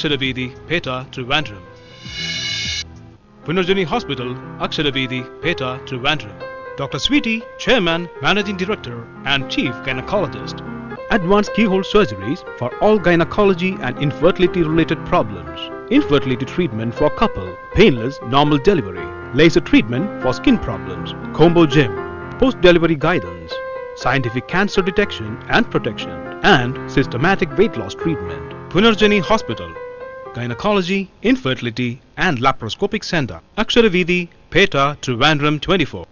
Aksharaveedi, Peta, Trivandrum. Punarjani Hospital, Aksharaveedi, Peta, Trivandrum. Dr. Sweetie, Chairman, Managing Director, and Chief Gynecologist. Advanced keyhole surgeries for all gynecology and infertility related problems. Infertility treatment for couple, painless normal delivery, laser treatment for skin problems, combo gym, post delivery guidance, scientific cancer detection and protection, and systematic weight loss treatment. Punarjani Hospital, Gynecology, Infertility, and Laparoscopic Center, Aksharaveedi, Peta, Trivandrum 24.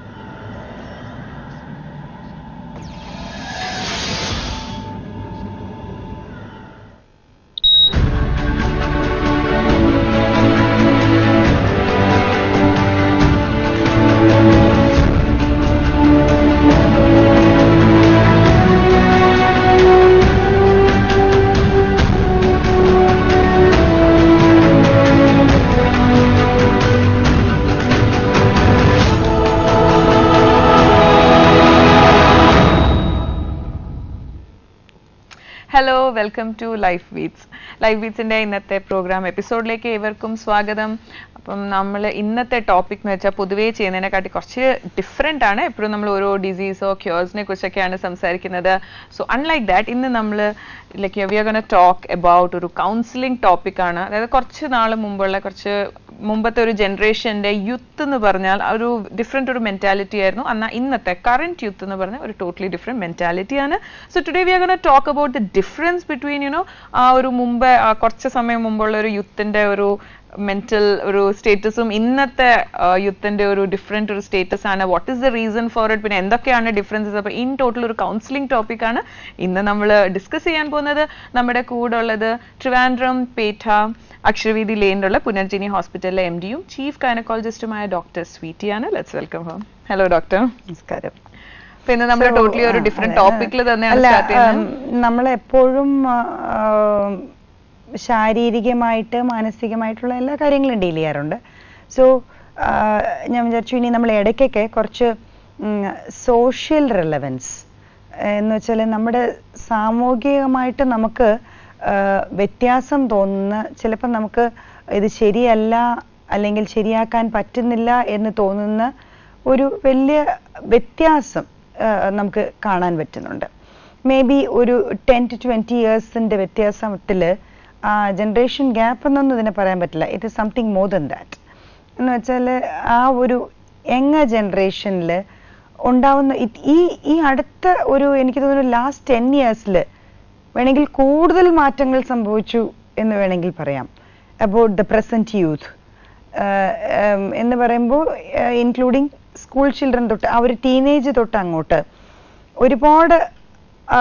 Hello welcome to life beats life ബീറ്റ്സിന്റെ ഇന്നത്തെ programme എപ്പിസോഡിലേക്ക് ഏവർക്കും സ്വാഗതം അപ്പം നമ്മൾ ഇന്നത്തെ topic എന്ന് വെച്ചാൽ പൊതുവേ ചെയ്യുന്നതിനെക്കാട്ടി കുറച്ച് ഡിഫറെൻ്റ് ആണ് എപ്പോഴും നമ്മൾ ഓരോ ഡിസീസോ ക്യൂർസിനെ കുറിച്ചൊക്കെയാണ് സംസാരിക്കുന്നത് സോ അൺലൈക്ക് ദാറ്റ് ഇന്ന് നമ്മൾ like we are gonna talk about ഒരു കൗൺസിലിംഗ് ടോപ്പിക്കാണ് അതായത് കുറച്ച് നാൾ മുമ്പുള്ള കുറച്ച് മുമ്പത്തെ ഒരു ജനറേഷന്റെ യുത്ത് എന്ന് പറഞ്ഞാൽ ആ ഒരു ഡിഫറെന്റ് ഒരു മെന്റാലിറ്റി ആയിരുന്നു എന്നാൽ ഇന്നത്തെ കറന്റ് യുത്ത് എന്ന് പറഞ്ഞാൽ ഒരു ടോട്ടലി ഡിഫറെന്റ് മെന്റാലിറ്റി ആണ് so today we are gonna talk about the difference between you know ah ഒരു മുമ്പ് ആ കുറച്ച് സമയം മുമ്പുള്ള ഒരു യുത്തിന്റെ ഒരു മെന്റൽ ഒരു സ്റ്റേറ്റസും ഇന്നത്തെ യുത്തിന്റെ ഒരു ഡിഫറെന്റ് ഒരു സ്റ്റേറ്റസ് ആണ് what is the reason for it പിന്നെ എന്തൊക്കെയാണ് ഡിഫറൻസസ് അപ്പൊ ഇൻ ടോട്ടൽ ഒരു കൗൺസിലിംഗ് ടോപ്പിക് ആണ് ഇന്ന് നമ്മൾ ഡിസ്കസ് ചെയ്യാൻ പോകുന്നത് നമ്മുടെ കൂടെ ഉള്ളത് ട്രിവാൻഡ്രം പേഠ അക്ഷരവീതി ലെയിനിലുള്ള പുനർജിനി ഹോസ്പിറ്റലിലെ എം ഡിയും ചീഫ് ഗൈനക്കോളജിസ്റ്റുമായ ഡോക്ടർ സ്വീറ്റിയാണ് let's welcome home hello doctor നമസ്കാരം അപ്പൊ ഇന്ന് നമ്മൾ So, ടോട്ടലി ഒരു ആ, ഡിഫറെന്റ് അതെ. ടോപ്പിക്കിൽ തന്നെയാണ് അല്ല, സ്റ്റാർട്ട് ചെയ്യുന്നത് ഉം, നമ്മളെപ്പോഴും ആ, ആ, ശാരീരികമായിട്ട് മാനസികമായിട്ടുള്ള എല്ലാ കാര്യങ്ങളും ഡീൽ ചെയ്യാറുണ്ട് സോ ഞാൻ വിചാരിച്ചു ഇനി നമ്മൾ ഇടയ്ക്കൊക്കെ കുറച്ച് സോഷ്യൽ റെലവൻസ് എന്ന് വെച്ചാൽ നമ്മുടെ സാമൂഹികമായിട്ട് നമുക്ക് ആ, വ്യത്യാസം തോന്നുന്ന ചിലപ്പോൾ നമുക്ക് ഇത് ശരിയല്ല അല്ലെങ്കിൽ ശരിയാക്കാൻ പറ്റുന്നില്ല എന്ന് തോന്നുന്ന ഒരു വലിയ വ്യത്യാസം ആ, നമുക്ക് കാണാൻ പറ്റുന്നുണ്ട് മേ ബി ഒരു ടെൻ ടു ട്വൻറ്റി ഇയേഴ്സിൻ്റെ വ്യത്യാസത്തിൽ ജനറേഷൻ ഗ്യാപ്പ് എന്നൊന്നും ഇതിനെ പറയാൻ പറ്റില്ല it is something more than that എന്ന് വെച്ചാൽ ആ ഒരു യങ് ജനറേഷനിൽ ഉണ്ടാവുന്ന ഇത് ഈ ഈ അടുത്ത ഒരു എനിക്ക് തോന്നുന്നു ലാസ്റ്റ് ടെൻ ഇയേഴ്സിൽ വേണമെങ്കിൽ കൂടുതൽ മാറ്റങ്ങൾ സംഭവിച്ചു എന്ന് വേണമെങ്കിൽ പറയാം അബൌട്ട് ദ പ്രസന്റ് യൂത്ത് എന്ന് പറയുമ്പോൾ ഇൻക്ലൂഡിങ് സ്കൂൾ ചിൽഡ്രൻ തൊട്ട് ആ ഒരു ടീനേജ് തൊട്ട് അങ്ങോട്ട് ഒരുപാട് ആ,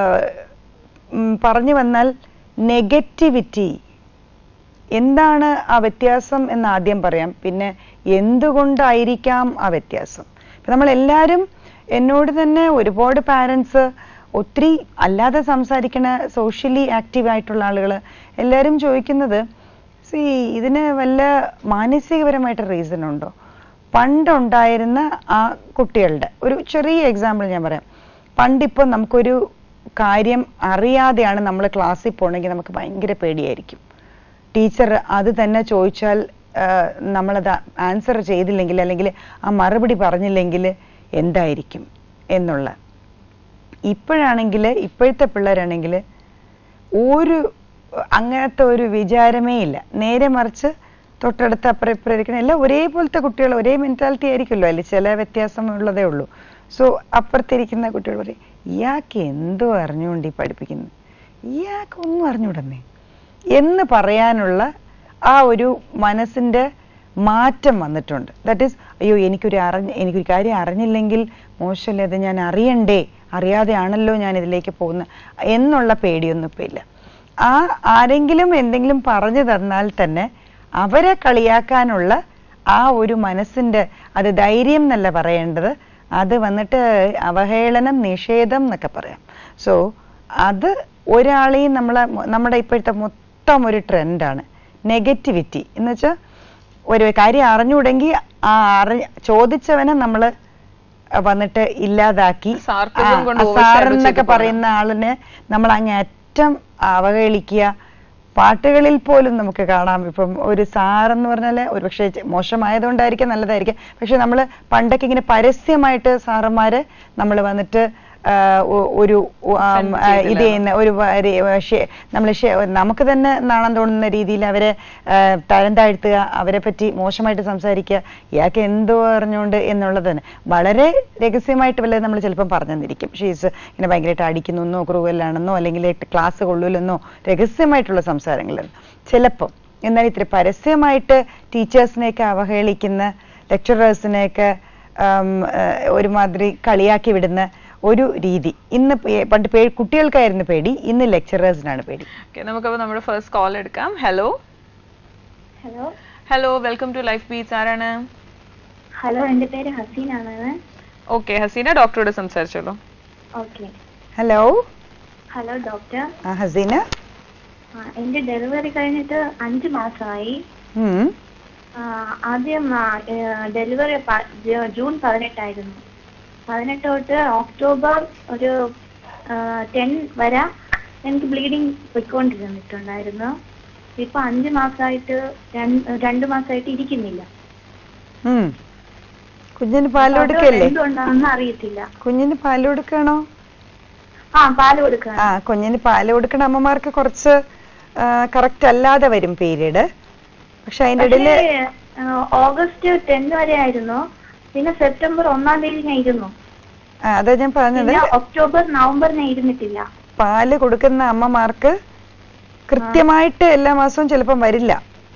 ഉം, പറഞ്ഞു വന്നാൽ നെഗറ്റിവിറ്റി എന്താണ് ആ വ്യത്യാസം എന്ന് ആദ്യം പറയാം പിന്നെ എന്തുകൊണ്ടായിരിക്കാം ആ വ്യത്യാസം ഇപ്പൊ നമ്മൾ എല്ലാവരും എന്നോട് തന്നെ ഒരുപാട് പാരൻസ് ഒത്തിരി അല്ലാതെ സംസാരിക്കണ സോഷ്യലി ആക്റ്റീവ് ആയിട്ടുള്ള ആളുകൾ എല്ലാവരും ചോദിക്കുന്നത് സി ഇതിന് വല്ല മാനസികപരമായിട്ട് റീസൺ ഉണ്ടോ പണ്ടുണ്ടായിരുന്ന ആ കുട്ടികളുടെ ഒരു ചെറിയ എക്സാമ്പിൾ ഞാൻ പറയാം പണ്ടിപ്പോൾ നമുക്കൊരു കാര്യം അറിയാതെയാണ് നമ്മൾ ക്ലാസ്സിൽ പോകണമെങ്കിൽ നമുക്ക് ഭയങ്കര പേടിയായിരിക്കും ടീച്ചർ അത് തന്നെ ചോദിച്ചാൽ ആ, നമ്മളത് ആൻസർ ചെയ്തില്ലെങ്കിൽ അല്ലെങ്കിൽ ആ മറുപടി പറഞ്ഞില്ലെങ്കിൽ എന്തായിരിക്കും എന്നുള്ള ഇപ്പോഴാണെങ്കിൽ ഇപ്പോഴത്തെ പിള്ളേരാണെങ്കിൽ ഒരു അങ്ങനത്തെ ഒരു വിചാരമേ ഇല്ല നേരെ മറിച്ച് തൊട്ടടുത്ത് അപ്പുറം ഇപ്പുറം ഇരിക്കണ എല്ലാം ഒരേപോലത്തെ കുട്ടികൾ ഒരേ മെന്റാലിറ്റി ആയിരിക്കുമല്ലോ അതിൽ ചില വ്യത്യാസമുള്ളതേ ഉള്ളൂ സോ അപ്പുറത്തിരിക്കുന്ന കുട്ടികൾ പറയും ഇയാൾക്ക് എന്തോ അറിഞ്ഞുകൊണ്ട് ഈ പഠിപ്പിക്കുന്നത് ഇയാൾക്ക് ഒന്നും അറിഞ്ഞൂടന്നേ എന്ന് പറയാനുള്ള ആ ഒരു മനസ്സിന്റെ മാറ്റം വന്നിട്ടുണ്ട് ദാറ്റ് ഈസ് അയ്യോ എനിക്കൊരു അറിഞ്ഞ എനിക്കൊരു കാര്യം അറിഞ്ഞില്ലെങ്കിൽ മോശമല്ലേ അത് ഞാൻ അറിയണ്ടേ അറിയാതെയാണല്ലോ ഞാൻ ഇതിലേക്ക് പോകുന്നത് എന്നുള്ള പേടിയൊന്നും ഇപ്പം ഇല്ല ആ ആരെങ്കിലും എന്തെങ്കിലും പറഞ്ഞു തന്നാൽ തന്നെ അവരെ കളിയാക്കാനുള്ള ആ ഒരു മനസ്സിന്റെ അത് ധൈര്യം എന്നല്ല പറയേണ്ടത് അത് വന്നിട്ട് അവഹേളനം നിഷേധം എന്നൊക്കെ പറയാം സോ അത് ഒരാളെയും നമ്മളെ നമ്മുടെ ഇപ്പോഴത്തെ മൊത്തം ഒരു ട്രെൻഡാണ് നെഗറ്റിവിറ്റി എന്ന് വെച്ചാൽ ഒരു കാര്യം അറിഞ്ഞുകൂടെങ്കിൽ ആ അറി ചോദിച്ചവനെ നമ്മൾ വന്നിട്ട് ഇല്ലാതാക്കി Sarcasm കൊണ്ട് ആ, overshadow സാർ എന്നൊക്കെ ചെയ്ത് പറയുന്ന ആളിനെ നമ്മൾ അങ്ങേറ്റം അവഹേളിക്കുക പാട്ടുകളിൽ പോലും നമുക്ക് കാണാം ഇപ്പം ഒരു സാറെന്ന് പറഞ്ഞാൽ ഒരു പക്ഷേ മോശമായതുകൊണ്ടായിരിക്കാം നല്ലതായിരിക്കാം പക്ഷെ നമ്മൾ പണ്ടൊക്കെ ഇങ്ങനെ പരസ്യമായിട്ട് സാറന്മാര് നമ്മൾ വന്നിട്ട് ആ, ഒ- ഒരു ഉ- ആം, Offend ആ, ഇത് ചെയ്തില്ല. ചെയ്യുന്ന ഒരു നമ്മൾ നമുക്ക് തന്നെ നാണം തോന്നുന്ന രീതിയിൽ അവരെ ആ, തരം താഴ്ത്തുക അവരെ പറ്റി മോശമായിട്ട് സംസാരിക്കുക ഇയാൾക്ക് എന്തോ അറിഞ്ഞുകൊണ്ട് എന്നുള്ളത് തന്നെ വളരെ രഹസ്യമായിട്ട് വല്ലതും നമ്മൾ ചിലപ്പം പറഞ്ഞു തന്നിരിക്കും ഷീസ് ഇങ്ങനെ ഭയങ്കരമായിട്ട് അടിക്കുന്നു ക്രൂവലാണെന്നോ അല്ലെങ്കിൽ ക്ലാസ് കൊള്ളൂലെന്നോ രഹസ്യമായിട്ടുള്ള സംസാരങ്ങളാണ് ചിലപ്പം എന്നാൽ ഇത്ര പരസ്യമായിട്ട് ടീച്ചേഴ്സിനെയൊക്കെ അവഹേളിക്കുന്ന ലെക്ചറേഴ്സിനെയൊക്കെ ഒരുമാതിരി കളിയാക്കി വിടുന്ന ഒരു രീതി ഇന്ന് പേ- പണ്ട് പേ കുട്ടികൾക്കായിരുന്നു പേടി ഇന്ന് ലെക്ചറേഴ്സിനാണ് പേടി ഓക്കെ നമുക്കപ്പോൾ നമ്മുടെ ഫസ്റ്റ് കോൾ എടുക്കാം hello hello hello welcome to life beach ആരാണ് ഹലോ എൻ്റെ പേര് ഹസീനാണ് ഓക്കെ ഹസീന ഡോക്ടറോട് സംസാരിച്ചോളൂ ഓക്കെ ഹലോ ഹലോ ഡോക്ടർ ആ ഹസീന ആ, എൻ്റെ ഡെലിവറി കഴിഞ്ഞിട്ട് അഞ്ച് മാസമായി ഉം. ആ, ആദ്യം ഡെലിവറി ജൂൺ പതിനെട്ടായിരുന്നു പതിനെട്ട് തൊട്ട് ഒക്ടോബർ ഒരു ടെൻ വരെ എനിക്ക് ബ്ലീഡിങ് പൊയ്ക്കൊണ്ടിരുന്നിട്ടുണ്ടായിരുന്നു ഇപ്പൊ അഞ്ച് മാസമായിട്ട് രണ്ട് രണ്ട് മാസമായിട്ട് ഇരിക്കുന്നില്ല ഉം. കുഞ്ഞിന് പാല് അപ്പൊ അത് കൊടുക്കല്ലേ എന്തുകൊണ്ടാണെന്ന് അറിയത്തില്ല കുഞ്ഞിന് പാല് കൊടുക്കണോ ആ പാല് കൊടുക്കാൻ ആ കുഞ്ഞിന് പാല് കൊടുക്കണ അമ്മമാർക്ക് കുറച്ച് കറക്റ്റ് അല്ലാതെ വരും പീരീഡ് പക്ഷെ അതിന്റെ ഇടയില് പക്ഷേ, ആ, ഓഗസ്റ്റ് ടെൻ വരെ ആയിരുന്നു പിന്നെ സെപ്റ്റംബർ ഒന്നാം തീയതി ഞാൻ ഇരുന്നു ആ, അതാ ഞാൻ പറഞ്ഞത് പിന്നെ ഒക്ടോബർ നവംബർ ഞാൻ ഇരുന്നിട്ടില്ല പാല് കൊടുക്കുന്ന അമ്മമാർക്ക് കൃത്യമായിട്ട് എല്ലാ മാസവും ചിലപ്പം വരില്ല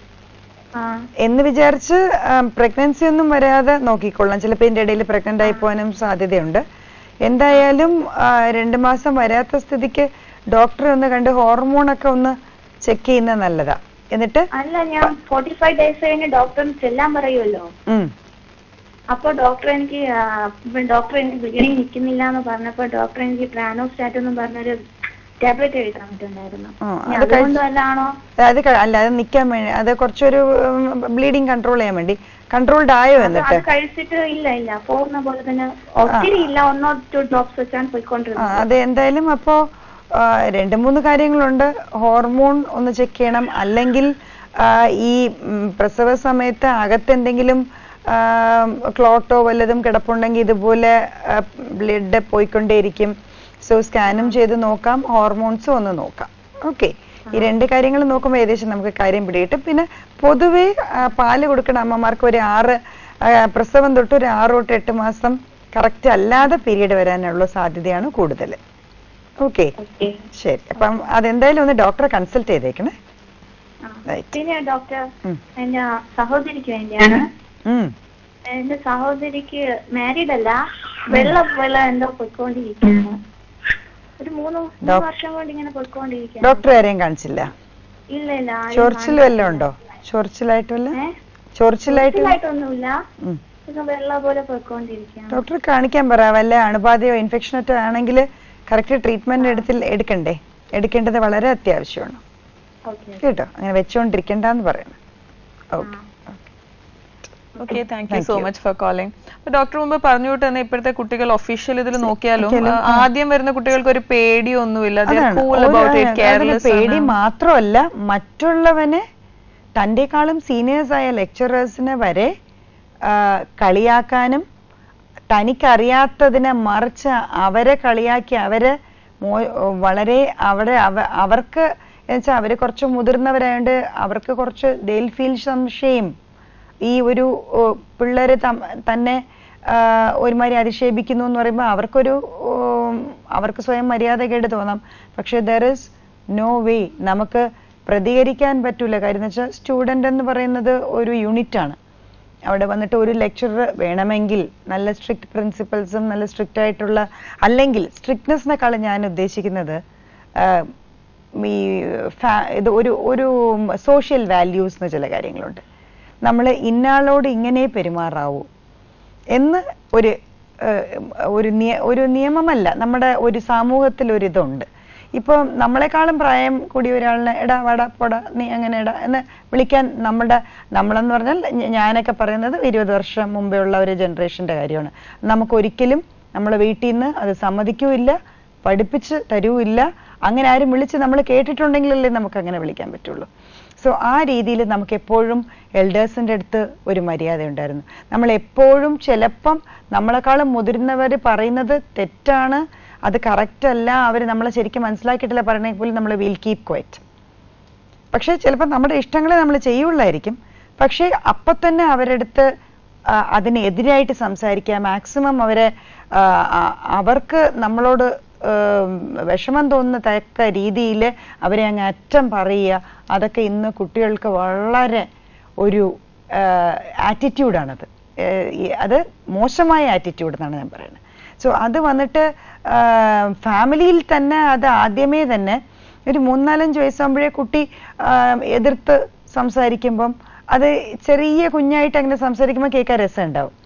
ആ, എന്ന് വിചാരിച്ച് പ്രഗ്നൻസി ഒന്നും വരാതെ നോക്കിക്കൊള്ളാം ചിലപ്പോൾ ഇതിന്റെ ഇടയിൽ പ്രഗ്നന്റ് ആയി പോകാനും സാധ്യതയുണ്ട് എന്തായാലും ആ, രണ്ട് മാസം വരാത്ത സ്ഥിതിക്ക് ഡോക്ടറെ ഒന്ന് കണ്ട് ഹോർമോൺ ഒക്കെ ഒന്ന് ചെക്ക് ചെയ്യുന്നത് നല്ലതാ എന്നിട്ട് അല്ല ഞാൻ ഫോർട്ടി ഫൈവ് ഡേയ്സ് കഴിഞ്ഞ് ഡോക്ടറിന് ചെല്ലാൻ പറയുമല്ലോ ഉം, അപ്പൊ ഡോക്ടർ എനിക്ക് ഡോക്ടർ എനിക്ക് ബ്ലീഡിങ് നിൽക്കുന്നില്ല എന്ന് പറഞ്ഞപ്പോ ഡോക്ടർ എനിക്ക് ട്രാനോസ്റ്റാറ്റ് എന്ന് പറഞ്ഞൊരു ടാബ്ലറ്റ് എഴുതി തന്നിട്ടുണ്ടായിരുന്നു ആ, ഇനി അത് കഴിച്ച്- അതുകൊണ്ട് വല്ലാണോ അത് ക- അല്ല അത് നിൽക്കാൻ വേണ്ടി അത് കുറച്ചൊരു ബ്ലീഡിങ് കൺട്രോൾ ചെയ്യാൻ വേണ്ടി കൺട്രോൾഡ് ആയോ അത് എന്നിട്ട് അത് കഴിച്ചിട്ട് ഇല്ല ഇല്ല പോകുന്ന പോലെ തന്നെ ഒത്തിരി ഇല്ല ഒന്നോ ടു ഡ്രോപ്സ് വെച്ചാണ് ആ പോയിക്കൊണ്ടിരുന്നത് അത് എന്തായാലും അപ്പോ ആ, രണ്ട് മൂന്ന് കാര്യങ്ങളുണ്ട് ഹോർമോൺ ഒന്ന് ചെക്ക് ചെയ്യണം അല്ലെങ്കിൽ ആ, ഈ ഉം, പ്രസവ സമയത്ത് അകത്ത് എന്തെങ്കിലും ക്ലോട്ടോ വല്ലതും കിടപ്പുണ്ടെങ്കിൽ ഇതുപോലെ ബ്ലഡ് പോയിക്കൊണ്ടേയിരിക്കും സോ സ്കാനും ചെയ്ത് നോക്കാം ഹോർമോൺസും ഒന്ന് നോക്കാം ഓക്കെ ഈ രണ്ട് കാര്യങ്ങൾ നോക്കുമ്പോൾ ഏകദേശം നമുക്ക് കാര്യം പിടികിട്ടും പിന്നെ പൊതുവേ ആ, പാല് കൊടുക്കുന്ന അമ്മമാർക്ക് ഒരു ആറ് ആ, പ്രസവം തൊട്ട് ഒരു ആറ് തൊട്ട് എട്ട് മാസം കറക്റ്റ് അല്ലാതെ പീരീഡ് വരാനുള്ള സാധ്യതയാണ് കൂടുതൽ ഓക്കെ ഓക്കെ ശരി അപ്പം അതെന്തായാലും ഒന്ന് ഡോക്ടറെ കൺസൾട്ട് ചെയ്തേക്കണേ ആ. Right. പിന്നെ ഡോക്ടർ ഉം. എന്റെ സഹോദരിക്ക് വേണ്ടിയാണ് ഉം. എന്റെ സഹോദരിക്ക് മാരീഡ് അല്ല വെള്ളം വെള്ളം എന്തോ പൊയ്ക്കൊണ്ടിരിക്കുകയാണ് ഒരു മൂന്ന് മൂന്ന് ഡോക്- വർഷം കൊണ്ട് ഇങ്ങനെ പൊയ്ക്കൊണ്ടിരിക്കുകയാണ് ഡോക്ടറെ ആരെയും കാണിച്ചില്ല ഇല്ല ഇല്ല ആരെയും ചൊറിച്ചിൽ വല്ലതും ഉണ്ടോ ചൊറിച്ചിലായിട്ട് വല്ല ഏ? ചൊറിച്ചിലായിട്ട് ചൊറിച്ചിലായിട്ടൊന്നുമില്ല ഉം. ഇത് വെള്ളം പോലെ പൊയ്ക്കൊണ്ടിരിക്കുകയാണ് ഡോക്ടറെ കാണിക്കാൻ പറ വല്ല അണുബാധയോ ഇൻഫെക്ഷനോ ആണെങ്കിൽ കറക്റ്റ് ട്രീറ്റ്മെന്റ് എടുത്തിൽ എടുക്കണ്ടേ എടുക്കേണ്ടത് വളരെ അത്യാവശ്യമാണ് ഓക്കെ കേട്ടോ അങ്ങനെ വെച്ചുകൊണ്ടിരിക്കണ്ടെന്ന് പറയണം okay okay thank you Thank so you. Much for calling അപ്പൊ ഡോക്ടർ മുമ്പ് പറഞ്ഞു വിട്ട് തന്നെ ഇപ്പോഴത്തെ കുട്ടികൾ ഒഫീഷ്യൽ ഇതിൽ നോക്കിയാലും നോക്കിയാലും, ആ, ആദ്യം വരുന്ന കുട്ടികൾക്ക് ഒരു പേടിയൊന്നുമില്ല അതാണ് കൂൾ ഒരു- അബൌട്ട് ഇറ്റ് അതിന് കെയർലെസ് പേടി മാത്രമല്ല മറ്റുള്ളവനെ തന്റെക്കാളും സീനിയേഴ്സ് ആയ ലെക്ചറേഴ്സിനെ വരെ ആ, കളിയാക്കാനും തനിക്കറിയാത്തതിനെ മറിച്ച് അവരെ കളിയാക്കി അവരെ മോ- വളരെ അവിടെ അവ- അവർക്ക് എന്നുവെച്ചാൽ അവര് കുറച്ച് മുതിർന്നവരായോണ്ട് അവർക്ക് കുറച്ച് ഡെയിൽ ഫീൽ സംശയം ഈ ഒരു ഓ, പിള്ളേര് തം- തന്നെ ആ, ഒരുമാതിരി അധിക്ഷേപിക്കുന്നു എന്ന് പറയുമ്പോൾ അവർക്കൊരു ഉം, അവർക്ക് സ്വയം മര്യാദകേട് തോന്നാം പക്ഷെ ദർ ഇസ് നോ വേ നമുക്ക് പ്രതികരിക്കാൻ പറ്റൂല കാര്യം എന്ന് വെച്ചാൽ സ്റ്റുഡന്റ് എന്ന് പറയുന്നത് ഒരു യൂണിറ്റ് ആണ് അവിടെ വന്നിട്ട് ഒരു ലെക്ചറർ വേണമെങ്കിൽ നല്ല സ്ട്രിക്റ്റ് പ്രിൻസിപ്പൽസും നല്ല സ്ട്രിക്റ്റ് ആയിട്ടുള്ള അല്ലെങ്കിൽ സ്ട്രിക്ട്നെസ്സിനെക്കാളും ഞാൻ ഉദ്ദേശിക്കുന്നത് ആ, ഈ ഫാ- ഇത് ഒരു ഒരു സോഷ്യൽ വാല്യൂസ് എന്ന് ചില കാര്യങ്ങളുണ്ട് നമ്മൾ ഇന്നാളോട് ഇങ്ങനെ പെരുമാറാവൂ എന്ന് ഒരു ഏഹ്, ഒരു നിയ ഒരു നിയമമല്ല നമ്മുടെ ഒരു സമൂഹത്തിൽ ഒരു ഇതുണ്ട് ഇപ്പൊ നമ്മളെക്കാളും പ്രായം കൂടിയ ഒരാളിനെ എടാ വാടാ പോടാ നീ അങ്ങനെ എടാ എന്ന് വിളിക്കാൻ നമ്മുടെ നമ്മളെന്ന് പറഞ്ഞാൽ ഞ- ഞാനൊക്കെ പറയുന്നത് ഇരുപത് വർഷം മുമ്പേ ഉള്ള ഒരു ജനറേഷന്റെ കാര്യമാണ് നമുക്ക് ഒരിക്കലും നമ്മളെ വീട്ടിൽ നിന്ന് അത് സമ്മതിക്കൂല്ല പഠിപ്പിച്ച് തരൂല്ല അങ്ങനെ ആരും വിളിച്ച് നമ്മൾ കേട്ടിട്ടുണ്ടെങ്കിലല്ലേ നമുക്ക് അങ്ങനെ വിളിക്കാൻ പറ്റുള്ളൂ സോ ആ രീതിയിൽ നമുക്ക് എപ്പോഴും എൽഡേഴ്സിൻ്റെ അടുത്ത് ഒരു മര്യാദ ഉണ്ടായിരുന്നു നമ്മൾ എപ്പോഴും ചിലപ്പം നമ്മളെക്കാളും മുതിർന്നവർ പറയുന്നത് തെറ്റാണ് അത് കറക്റ്റ് അല്ല അവർ നമ്മളെ ശരിക്കും മനസ്സിലാക്കിയിട്ടില്ല പറയണമെങ്കിൽ പോലും നമ്മൾ വിൽ കീപ് ക്വയറ്റ് പക്ഷേ ചിലപ്പോൾ നമ്മുടെ ഇഷ്ടങ്ങളെ നമ്മൾ ചെയ്യുള്ളായിരിക്കും പക്ഷേ അപ്പം തന്നെ അവരെടുത്ത് ആ, അതിനെതിരായിട്ട് സംസാരിക്കുക മാക്സിമം അവരെ ആ, ആ, അവർക്ക് നമ്മളോട് ഏം, വിഷമം തോന്നുന്ന തക്ക രീതിയിൽ അവരെ അങ്ങ് അറ്റം പറയുക അതൊക്കെ ഇന്ന് കുട്ടികൾക്ക് വളരെ ഒരു ആറ്റിറ്റ്യൂഡാണത് അത് മോശമായ ആറ്റിറ്റ്യൂഡ് എന്നാണ് ഞാൻ പറയുന്നത് സോ അത് വന്നിട്ട് ഫാമിലിയിൽ തന്നെ അത് ആദ്യമേ തന്നെ ഒരു മൂന്നാലഞ്ച് വയസ്സാകുമ്പോഴേ കുട്ടി ആ, എതിർത്ത് സംസാരിക്കുമ്പം അത് ചെറിയ കുഞ്ഞായിട്ട് അങ്ങനെ സംസാരിക്കുമ്പോൾ കേൾക്കാൻ രസം ഉണ്ടാവും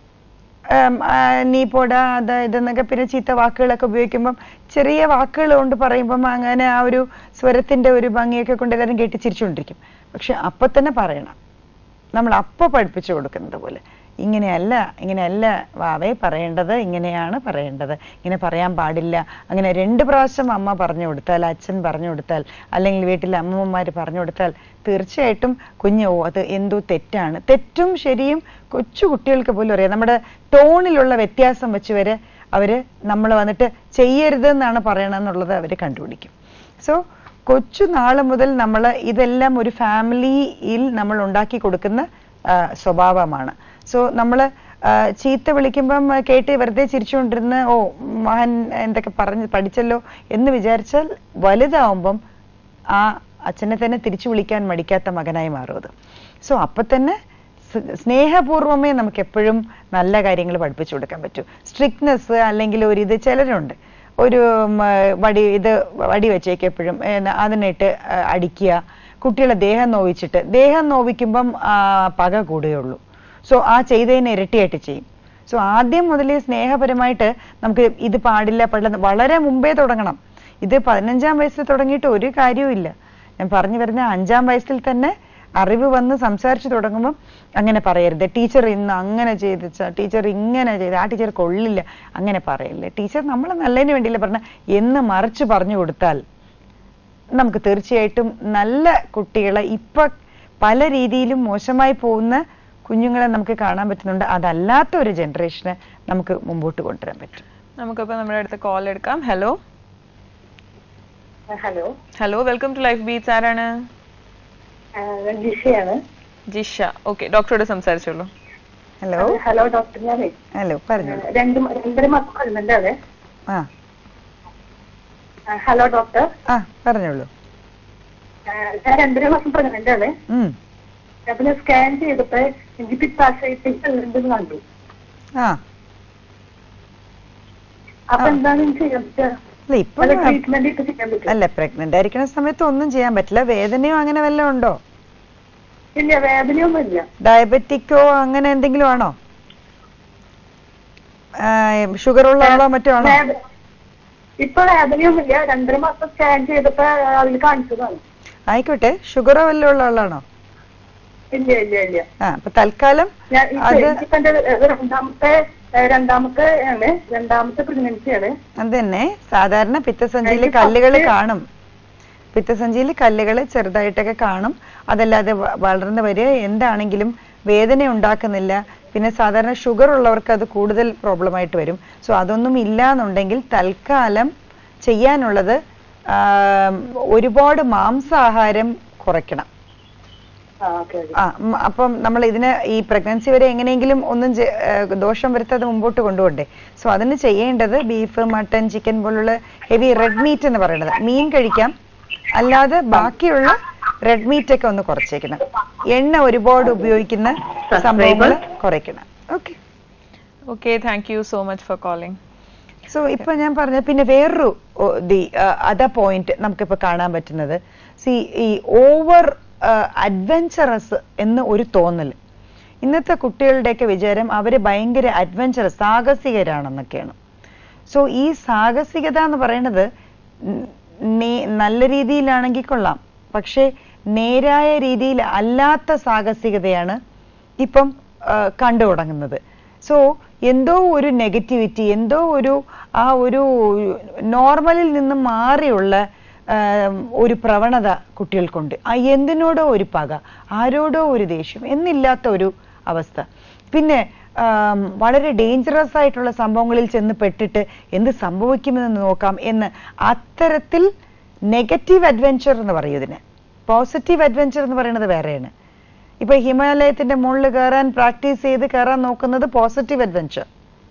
ഉം, ആ, നീ പോടാ അത് ഇതെന്നൊക്കെ പിന്നെ ചീത്ത വാക്കുകളൊക്കെ ഉപയോഗിക്കുമ്പം ചെറിയ വാക്കുകൾ കൊണ്ട് പറയുമ്പം അങ്ങനെ ആ ഒരു സ്വരത്തിന്റെ ഒരു ഭംഗിയൊക്കെ കൊണ്ട് എല്ലാവരും കേട്ട് ചിരിച്ചുകൊണ്ടിരിക്കും പക്ഷെ അപ്പൊ തന്നെ പറയണം നമ്മൾ അപ്പൊ പഠിപ്പിച്ചു കൊടുക്കുന്നത് പോലെ ഇങ്ങനെയല്ല ഇങ്ങനെയല്ല വാവേ പറയേണ്ടത് ഇങ്ങനെയാണ് പറയേണ്ടത് ഇങ്ങനെ പറയാൻ പാടില്ല അങ്ങനെ രണ്ട് പ്രാവശ്യം അമ്മ പറഞ്ഞു കൊടുത്താൽ അച്ഛൻ പറഞ്ഞു കൊടുത്താൽ അല്ലെങ്കിൽ വീട്ടിലെ അമ്മമ്മമാർ പറഞ്ഞു കൊടുത്താൽ തീർച്ചയായിട്ടും കുഞ്ഞ് ഓ അത് എന്തോ തെറ്റാണ് തെറ്റും ശരിയും കൊച്ചു കുട്ടികൾക്ക് പോലും അറിയാം നമ്മുടെ ടോണിലുള്ള വ്യത്യാസം വെച്ച് വരെ അവര് നമ്മൾ വന്നിട്ട് ചെയ്യരുത് എന്നാണ് പറയണമെന്നുള്ളത് അവർ കണ്ടുപിടിക്കും സോ കൊച്ചു നാള് മുതൽ നമ്മൾ ഇതെല്ലാം ഒരു ഫാമിലിയിൽ നമ്മൾ ഉണ്ടാക്കി കൊടുക്കുന്ന ആ, സ്വഭാവമാണ് സോ നമ്മൾ ചീത്ത വിളിക്കുമ്പം ആ, കേട്ട് വെറുതെ ചിരിച്ചുകൊണ്ടിരുന്ന് ഓ മകൻ എന്തൊക്കെ പറഞ്ഞ് പഠിച്ചല്ലോ എന്ന് വിചാരിച്ചാൽ വലുതാവുമ്പം ആ അച്ഛനെ തന്നെ തിരിച്ചു വിളിക്കാൻ മടിക്കാത്ത മകനായി മാറും അത് സോ അപ്പൊ തന്നെ സ് സ്നേഹപൂർവമേ നമുക്ക് എപ്പോഴും നല്ല കാര്യങ്ങൾ പഠിപ്പിച്ചു കൊടുക്കാൻ പറ്റൂ സ്ട്രിക്ട്നെസ് അല്ലെങ്കിൽ ഒരു ഇത് ചിലരുണ്ട് ഒരു ഉം, ആ, വടി ഇത് വടി വെച്ചേക്ക് എപ്പോഴും ഏ, അതിനിട്ട് ആ, അടിക്കുക കുട്ടികളെ ദേഹം നോവിച്ചിട്ട് ദേഹം നോവിക്കുമ്പം ആ, പക കൂടുകയുള്ളൂ സോ ആ ചെയ്തതിനെ ഇരട്ടിയായിട്ട് ചെയ്യും സോ ആദ്യം മുതലേ സ്നേഹപരമായിട്ട് നമുക്ക് ഇത് പാടില്ല പാടില്ല വളരെ മുമ്പേ തുടങ്ങണം ഇത് പതിനഞ്ചാം വയസ്സിൽ തുടങ്ങിയിട്ട് ഒരു കാര്യവും ഇല്ല ഞാൻ പറഞ്ഞു വരുന്ന അഞ്ചാം വയസ്സിൽ തന്നെ അറിവ് വന്ന് സംസാരിച്ചു തുടങ്ങുമ്പം അങ്ങനെ പറയരുത് ടീച്ചർ ഇന്ന് അങ്ങനെ ചെയ്തിച്ച ടീച്ചർ ഇങ്ങനെ ചെയ്ത് ആ ടീച്ചർ കൊള്ളില്ല അങ്ങനെ പറയല്ലേ ടീച്ചർ നമ്മൾ നല്ലതിന് വേണ്ടിയില്ല പറഞ്ഞ എന്ന് മറിച്ച് പറഞ്ഞു കൊടുത്താൽ നമുക്ക് തീർച്ചയായിട്ടും നല്ല കുട്ടികളെ ഇപ്പൊ പല രീതിയിലും മോശമായി പോകുന്ന കുഞ്ഞുങ്ങളെ നമുക്ക് കാണാൻ പറ്റുന്നുണ്ട് അതല്ലാത്ത ഒരു ജനറേഷനെ നമുക്ക് മുമ്പോട്ട് കൊണ്ടുവരാൻ പറ്റും നമുക്കിപ്പോ നമ്മുടെ അടുത്ത് കോൾ എടുക്കാം hello hello hello welcome to life beats ആരാണ് ജിഷയാണ് ജിഷ ഓക്കെ ഡോക്ടറോട് സംസാരിച്ചോളൂ ഹലോ ഹലോ ഡോക്ടർ ഞാനേ ഹലോ പറഞ്ഞോളൂ രണ്ട് രണ്ടര മാസം പ്രഗ്നന്റ് ആണ് ആ ഹലോ ഡോക്ടർ ആ പറഞ്ഞോളൂ ഞാൻ രണ്ടര മാസം പ്രഗ്നന്റ് ആണ് ഉം അപ്പൊ ഞാൻ സ്കാൻ ചെയ്തപ്പോ എനിക്ക് പിത്താശയത്തിൽ ഉണ്ടെന്ന് കണ്ടു ആ അപ്പൊ ആ. എന്താണ് ചെയ്യാൻ പറ്റുക അല്ല ഇപ്പൊ വല്ല ട്രീറ്റ്മെന്റ് ഒക്കെ ചെയ്യാൻ പറ്റും അല്ല പ്രഗ്നന്റ് ആയിരിക്കുന്ന സമയത്ത് ഒന്നും ചെയ്യാൻ പറ്റില്ല വേദനയോ അങ്ങനെ വല്ലതും ഉണ്ടോ ഇല്ല വേദനയൊന്നും ഇല്ല ഡയബറ്റിക്കോ അങ്ങനെ എന്തെങ്കിലും ആണോ ഷുഗർ ഉള്ള ആളോ മറ്റോ ആണോ വേദ- ഇപ്പൊ വേദനയൊന്നും ഇല്ല രണ്ടര മാസം സ്കാൻ ചെയ്തപ്പോ അതിൽ കാണിച്ചതാണ് ആയിക്കോട്ടെ ഷുഗറോ വല്ലതും ഉള്ള ആളാണോ ഇല്ല ഇല്ല ഇല്ല ആ അപ്പൊ തൽക്കാലം ഞാൻ ഇപ്പൊ അത് എനിക്കിപ്പോ എന്റെ രണ്ടാമത്തെ ഏഹ് രണ്ടാമത്തെ ആണ് രണ്ടാമത്തെ പ്രഗ്നൻസി ആണ് അത് തന്നെ സാധാരണ പിത്തസഞ്ചിയിൽ അതിന് കല്ലുകൾ first- കാണും പിത്തസഞ്ചിയിൽ കല്ലുകൾ ചെറുതായിട്ടൊക്കെ കാണും അതല്ലാതെ വ- വളർന്നു വരിക എന്താണെങ്കിലും വേദന ഉണ്ടാക്കുന്നില്ല പിന്നെ സാധാരണ ഷുഗർ ഉള്ളവർക്ക് അത് കൂടുതൽ പ്രോബ്ലം ആയിട്ട് വരും സോ അതൊന്നും ഇല്ല എന്നുണ്ടെങ്കിൽ തൽക്കാലം ചെയ്യാനുള്ളത് ആം, ഒരുപാട് മാംസാഹാരം കുറയ്ക്കണം ആ ഓക്കെ ആ ഉം, അപ്പം നമ്മൾ ഇതിന് ഈ പ്രഗ്നൻസി വരെ എങ്ങനെയെങ്കിലും ഒന്നും ചെ- ഏഹ് ദോഷം വരുത്താതെ മുമ്പോട്ട് കൊണ്ടുപോകണ്ടേ സോ അതിന് ചെയ്യേണ്ടത് ബീഫ് മട്ടൻ ചിക്കൻ പോലുള്ള ഹെവി റെഡ് മീറ്റ് എന്ന് പറയുന്നത് മീൻ കഴിക്കാം അല്ലാതെ ബാക്കിയുള്ള റെഡ് മീറ്റ് ഒക്കെ ഒന്ന് കുറച്ചേക്കണം എണ്ണ ഒരുപാട് ഉപയോഗിക്കുന്ന സംഭവങ്ങൾ കുറയ്ക്കണം okay okay thank you so much for calling so ഇപ്പൊ ഞാൻ പറഞ്ഞ പിന്നെ വേറൊരു ദി അതർ പോയിന്റ് നമുക്കിപ്പോ കാണാൻ പറ്റുന്നത് സി ഈ ഓവർ അഡ്വെഞ്ചറസ് എന്ന് ഒരു തോന്നൽ ഇന്നത്തെ കുട്ടികളുടെയൊക്കെ വിചാരം അവര് ഭയങ്കര അഡ്വെഞ്ചറസ് സാഹസികരാണെന്നൊക്കെയാണ് സോ ഈ സാഹസികത എന്ന് പറയുന്നത് ന- നേ- നല്ല രീതിയിലാണെങ്കിൽ കൊള്ളാം പക്ഷേ നേരായ രീതിയിൽ അല്ലാത്ത സാഹസികതയാണ് ഇപ്പം ആ, കണ്ടു തുടങ്ങുന്നത് സോ എന്തോ ഒരു നെഗറ്റിവിറ്റി എന്തോ ഒരു ആ ഒരു നോർമലിൽ നിന്ന് മാറിയുള്ള ആം, ഒരു പ്രവണത കുട്ടികൾക്കുണ്ട് ആ എന്തിനോടോ ഒരു പക ആരോടോ ഒരു ദേഷ്യം എന്നില്ലാത്ത ഒരു അവസ്ഥ പിന്നെ ആം, വളരെ ഡേഞ്ചറസ് ആയിട്ടുള്ള സംഭവങ്ങളിൽ ചെന്ന് പെട്ടിട്ട് എന്ത് സംഭവിക്കുമെന്ന് നോക്കാം എന്ന് അത്തരത്തിൽ നെഗറ്റീവ് അഡ്വെഞ്ചർ എന്ന് പറയും ഇതിന് പോസിറ്റീവ് അഡ്വെഞ്ചർ എന്ന് പറയുന്നത് വേറെയാണ് ഇപ്പൊ ഹിമാലയത്തിന്റെ മുകളിൽ കയറാൻ പ്രാക്ടീസ് ചെയ്ത് കയറാൻ നോക്കുന്നത് പോസിറ്റീവ് അഡ്വെഞ്ചർ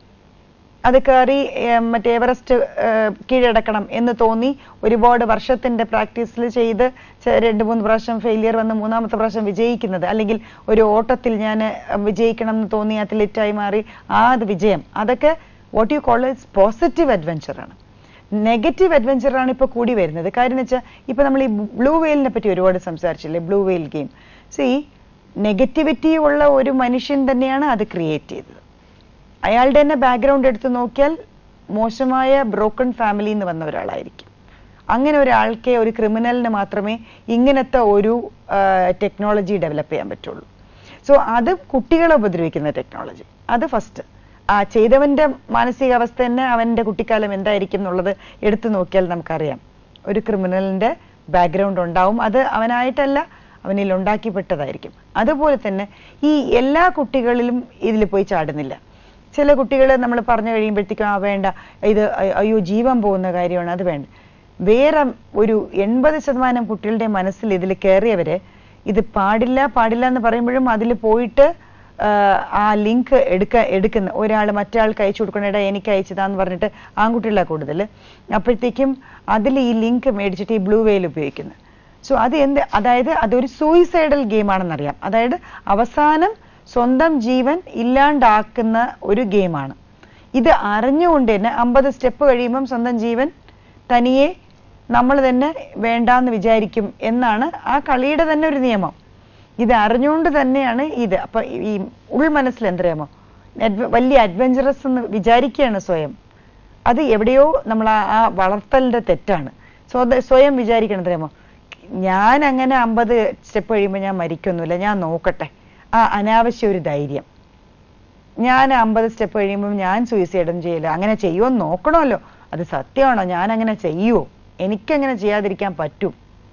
അത് കയറി ഏർ, മറ്റേ എവറസ്റ്റ് ഏർ, കീഴടക്കണം എന്ന് തോന്നി ഒരുപാട് വർഷത്തിന്റെ പ്രാക്ടീസിൽ ചെയ്ത് ചെ- രണ്ട് മൂന്ന് പ്രാവശ്യം ഫെയിലിയർ വന്ന് മൂന്നാമത്തെ പ്രാവശ്യം വിജയിക്കുന്നത് അല്ലെങ്കിൽ ഒരു ഓട്ടത്തിൽ ഞാൻ വിജയിക്കണം എന്ന് തോന്നി അത്ലറ്റായി മാറി ആ അത് വിജയം അതൊക്കെ what you call is positive adventure ആണ് നെഗറ്റീവ് അഡ്വെഞ്ചർ ആണ് ഇപ്പൊ കൂടി വരുന്നത് കാര്യം എന്ന് വെച്ചാൽ ഇപ്പൊ നമ്മൾ ഈ ബ്ലൂ വെയിലിനെ പറ്റി ഒരുപാട് സംസാരിച്ചില്ലേ ബ്ലൂ വെയിൽ ഗെയിം സി നെഗറ്റിവിറ്റി ഉള്ള ഒരു മനുഷ്യൻ തന്നെയാണ് അത് ക്രിയേറ്റ് ചെയ്തത് അയാളുടെ തന്നെ ബാക്ക്ഗ്രൗണ്ട് എടുത്ത് നോക്കിയാൽ മോശമായ ബ്രോക്കൺ ഫാമിലിയിൽ നിന്ന് വന്ന ഒരാളായിരിക്കും അങ്ങനെ ഒരാൾക്ക് ഒരു ക്രിമിനലിന് മാത്രമേ ഇങ്ങനത്തെ ഒരു ടെക്നോളജി ഡെവലപ്പ് ചെയ്യാൻ പറ്റുള്ളൂ സോ അത് കുട്ടികളെ ഉപദ്രവിക്കുന്ന ടെക്നോളജി അത് ഫസ്റ്റ് ആ ചെയ്തവന്റെ മാനസികാവസ്ഥ തന്നെ അവന്റെ കുട്ടിക്കാലം എന്തായിരിക്കും എന്നുള്ളത് എടുത്തു നോക്കിയാൽ നമുക്കറിയാം ഒരു ക്രിമിനലിന്റെ ബാക്ക്ഗ്രൗണ്ട് ഉണ്ടാവും അത് അവനായിട്ടല്ല അവനിൽ ഉണ്ടാക്കിപ്പെട്ടതായിരിക്കും അതുപോലെ തന്നെ ഈ എല്ലാ കുട്ടികളിലും ഇതിൽ പോയി ചാടുന്നില്ല ചില കുട്ടികൾ നമ്മൾ പറഞ്ഞു കഴിയുമ്പോഴത്തേക്കും ആ വേണ്ട ഇത് അ- അയ്യോ ജീവൻ പോകുന്ന കാര്യമാണ് അത് വേണ്ട വേറെ ഒരു എൺപത് ശതമാനം കുട്ടികളുടെ മനസ്സിൽ ഇതിൽ കയറിയവര് ഇത് പാടില്ല പാടില്ല എന്ന് പറയുമ്പോഴും അതിൽ പോയിട്ട് ആ, ആ ലിങ്ക് എടുക്ക എടുക്കുന്ന ഒരാൾ മറ്റേ അയച്ചു കൊടുക്കണേടാ എനിക്ക് അയച്ചതാന്ന് പറഞ്ഞിട്ട് ആൺകുട്ടികളാണ് കൂടുതൽ അപ്പോഴത്തേക്കും അതിൽ ഈ ലിങ്ക് മേടിച്ചിട്ട് ഈ ബ്ലൂ വെയിൽ ഉപയോഗിക്കുന്നത് സോ അത് എന്ത് അതായത് അതൊരു സൂയിസൈഡൽ ഗെയിമാണെന്നറിയാം അതായത് അവസാനം സ്വന്തം ജീവൻ ഇല്ലാണ്ടാക്കുന്ന ഒരു ഗെയിമാണ് ഇത് അറിഞ്ഞുകൊണ്ട് തന്നെ അമ്പത് സ്റ്റെപ്പ് കഴിയുമ്പം സ്വന്തം ജീവൻ തനിയെ നമ്മൾ തന്നെ വേണ്ടാന്ന് വിചാരിക്കും എന്നാണ് ആ കളിയുടെ തന്നെ ഒരു നിയമം ഇത് അറിഞ്ഞുകൊണ്ട് തന്നെയാണ് ഇത് അപ്പൊ ഈ ഉൾമനസ്സിൽ എന്തറിയാമോ അഡ്വ- വലിയ അഡ്വഞ്ചറസ് എന്ന് വിചാരിക്കുകയാണ് സ്വയം അത് എവിടെയോ നമ്മൾ ആ ആ വളർത്തലിന്റെ തെറ്റാണ് സ്വത- സ്വയം വിചാരിക്കണം അറിയാമോ ഞാൻ അങ്ങനെ അമ്പത് സ്റ്റെപ്പ് കഴിയുമ്പോൾ ഞാൻ മരിക്കൊന്നുമില്ല ഞാൻ നോക്കട്ടെ ആ അനാവശ്യ ഒരു ധൈര്യം ഞാൻ അമ്പത് സ്റ്റെപ്പ് കഴിയുമ്പോൾ ഞാൻ സൂയിസൈഡും ചെയ്യില്ല അങ്ങനെ ചെയ്യുമോ നോക്കണമല്ലോ അത് സത്യമാണോ ഞാൻ അങ്ങനെ ചെയ്യുമോ എനിക്കങ്ങനെ ചെയ്യാതിരിക്കാൻ പറ്റും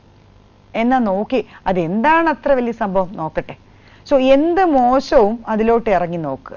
എന്നാ നോക്കി അതെന്താണ് അത്ര വലിയ സംഭവം നോക്കട്ടെ സോ എന്ത് മോശവും അതിലോട്ട് ഇറങ്ങി നോക്കുക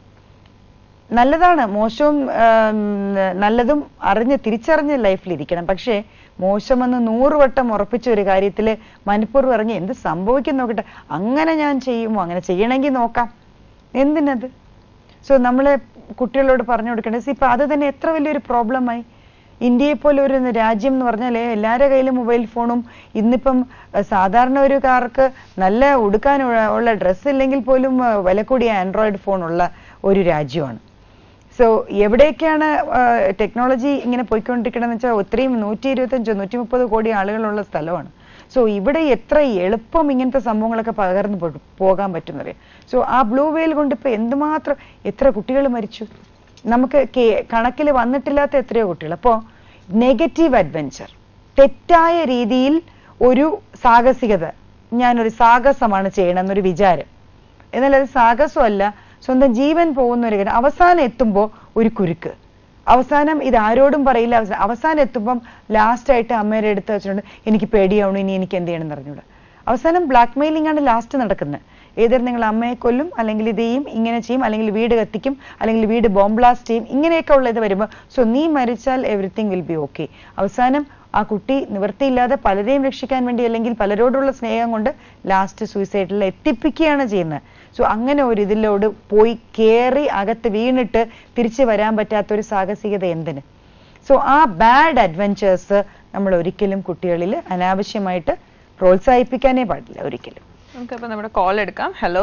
നല്ലതാണ് മോശവും ആം, നല്ലതും അറിഞ്ഞ് തിരിച്ചറിഞ്ഞ് ലൈഫിൽ ഇരിക്കണം പക്ഷേ മോശമെന്ന് നൂറ് വട്ടം ഉറപ്പിച്ച ഒരു കാര്യത്തിൽ മനഃപൂർവ്വം ഇറങ്ങി എന്ത് സംഭവിക്കും നോക്കട്ടെ അങ്ങനെ ഞാൻ ചെയ്യുമോ അങ്ങനെ ചെയ്യണമെങ്കിൽ നോക്കാം എന്തിനത് സോ നമ്മളെ കുട്ടികളോട് പറഞ്ഞു കൊടുക്കേണ്ടത് ഇപ്പൊ അത് തന്നെ എത്ര വലിയൊരു പ്രോബ്ലമായി ഇന്ത്യയെ പോലെ ഒരു രാജ്യം എന്ന് പറഞ്ഞാൽ എല്ലാവരുടെ കയ്യിലും മൊബൈൽ ഫോണും ഇന്നിപ്പം അഹ് സാധാരണ ഒരു കാർക്ക് നല്ല ഉടുക്കാൻ ഉള്ള ഡ്രസ്സ് ഇല്ലെങ്കിൽ പോലും അഹ് വില കൂടിയ ആൻഡ്രോയിഡ് ഫോൺ ഉള്ള ഒരു രാജ്യമാണ് സോ എവിടേക്കാണ് ടെക്നോളജി ഇങ്ങനെ പോയിക്കൊണ്ടിരിക്കണമെന്ന് വെച്ചാൽ ഒത്തിരിയും നൂറ്റി ഇരുപത്തഞ്ചോ നൂറ്റി മുപ്പത് കോടി ആളുകളുള്ള സ്ഥലമാണ് സോ ഇവിടെ എത്ര എളുപ്പം ഇങ്ങനത്തെ സംഭവങ്ങളൊക്കെ പകർന്നു പോ- പോകാൻ പറ്റുന്നറിയാം സോ ആ ബ്ലൂ വെയിൽ കൊണ്ട് ഇപ്പൊ എന്തുമാത്രം എത്ര കുട്ടികൾ മരിച്ചു നമുക്ക് കണക്കിൽ വന്നിട്ടില്ലാത്ത എത്രയോ കുട്ടികൾ അപ്പോ നെഗറ്റീവ് അഡ്വെഞ്ചർ തെറ്റായ രീതിയിൽ ഒരു സാഹസികത ഞാനൊരു സാഹസമാണ് ചെയ്യണം എന്നൊരു വിചാരം എന്നാൽ അത് സാഹസമല്ല സ്വന്തം ജീവൻ പോകുന്ന ഒരു കാര്യം അവസാനം എത്തുമ്പോൾ ഒരു കുരുക്ക് അവസാനം ഇത് ആരോടും പറയില്ല അവസാനം അവസാനം എത്തുമ്പം ലാസ്റ്റ് ആയിട്ട് അമ്മയുടെ അടുത്ത് വെച്ചിട്ടുണ്ട് എനിക്ക് പേടിയാവണം ഇനി എനിക്ക് എന്ത് ചെയ്യണം എന്ന് അറിഞ്ഞൂടാ അവസാനം ബ്ലാക്ക് മെയിലിംഗ് ആണ് ലാസ്റ്റ് നടക്കുന്നത് ഏതൊരു നിങ്ങൾ അമ്മയെ കൊല്ലും അല്ലെങ്കിൽ ഇത് ചെയ്യും ഇങ്ങനെ ചെയ്യും അല്ലെങ്കിൽ വീട് കത്തിക്കും അല്ലെങ്കിൽ വീട് ബോംബ് ബ്ലാസ്റ്റ് ചെയ്യും ഇങ്ങനെയൊക്കെ ഉള്ള ഇത് വരുമ്പോൾ സോ നീ മരിച്ചാൽ എവറിത്തിങ് വിൽ ബി ഓക്കെ അവസാനം ആ കുട്ടി നിവൃത്തിയില്ലാതെ പലരെയും രക്ഷിക്കാൻ വേണ്ടി അല്ലെങ്കിൽ പലരോടുള്ള സ്നേഹം കൊണ്ട് ലാസ്റ്റ് സൂയിസൈഡിൽ എത്തിപ്പിക്കുകയാണ് ചെയ്യുന്നത് സോ അങ്ങനെ ഒരു ഇതിലോട് പോയി കയറി അകത്ത് വീണിട്ട് തിരിച്ചു വരാൻ പറ്റാത്ത ഒരു സാഹസികത എന്തിന് സോ ആ ബാഡ് അഡ്വഞ്ചേഴ്സ് നമ്മൾ ഒരിക്കലും കുട്ടികളിൽ അനാവശ്യമായിട്ട് പ്രോത്സാഹിപ്പിക്കാനേ പാടില്ല ഒരിക്കലും നമുക്കപ്പോ നമ്മുടെ കോൾ എടുക്കാം ഹലോ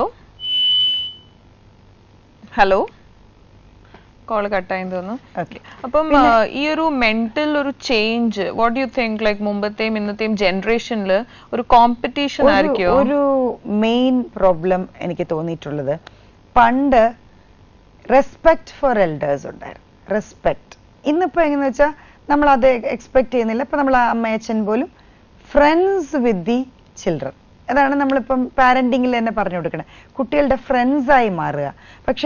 ഹലോ കോൾ കട്ടായെന്ന് തോന്നുന്നു ഓക്കെ അപ്പം ആ, ഈ ഒരു മെന്റൽ ഒരു change what you think like മുമ്പത്തെയും ഇന്നത്തെയും ജനറേഷനിൽ ഒരു കോമ്പറ്റീഷൻ ഒരു- ആയിരിക്കോ ഒരു മെയിൻ പ്രോബ്ലം എനിക്ക് തോന്നിയിട്ടുള്ളത് പണ്ട് റെസ്പെക്ട് ഫോർ എൽഡേഴ്സ് ഉണ്ടായിരുന്നു റെസ്പെക്ട് ഇന്നിപ്പോ എങ്ങനെയാ വെച്ചാൽ നമ്മൾ അത് എക്സ്പെക്ട് ചെയ്യുന്നില്ല ഇപ്പൊ നമ്മൾ അമ്മയച്ഛൻ പോലും ഫ്രണ്ട്സ് വിത്ത് ദി ചിൽഡ്രൻ അതാണ് നമ്മളിപ്പം പാരന്റിങ്ങിൽ തന്നെ പറഞ്ഞു കൊടുക്കണത് കുട്ടികളുടെ friends ആയി മാറുക പക്ഷേ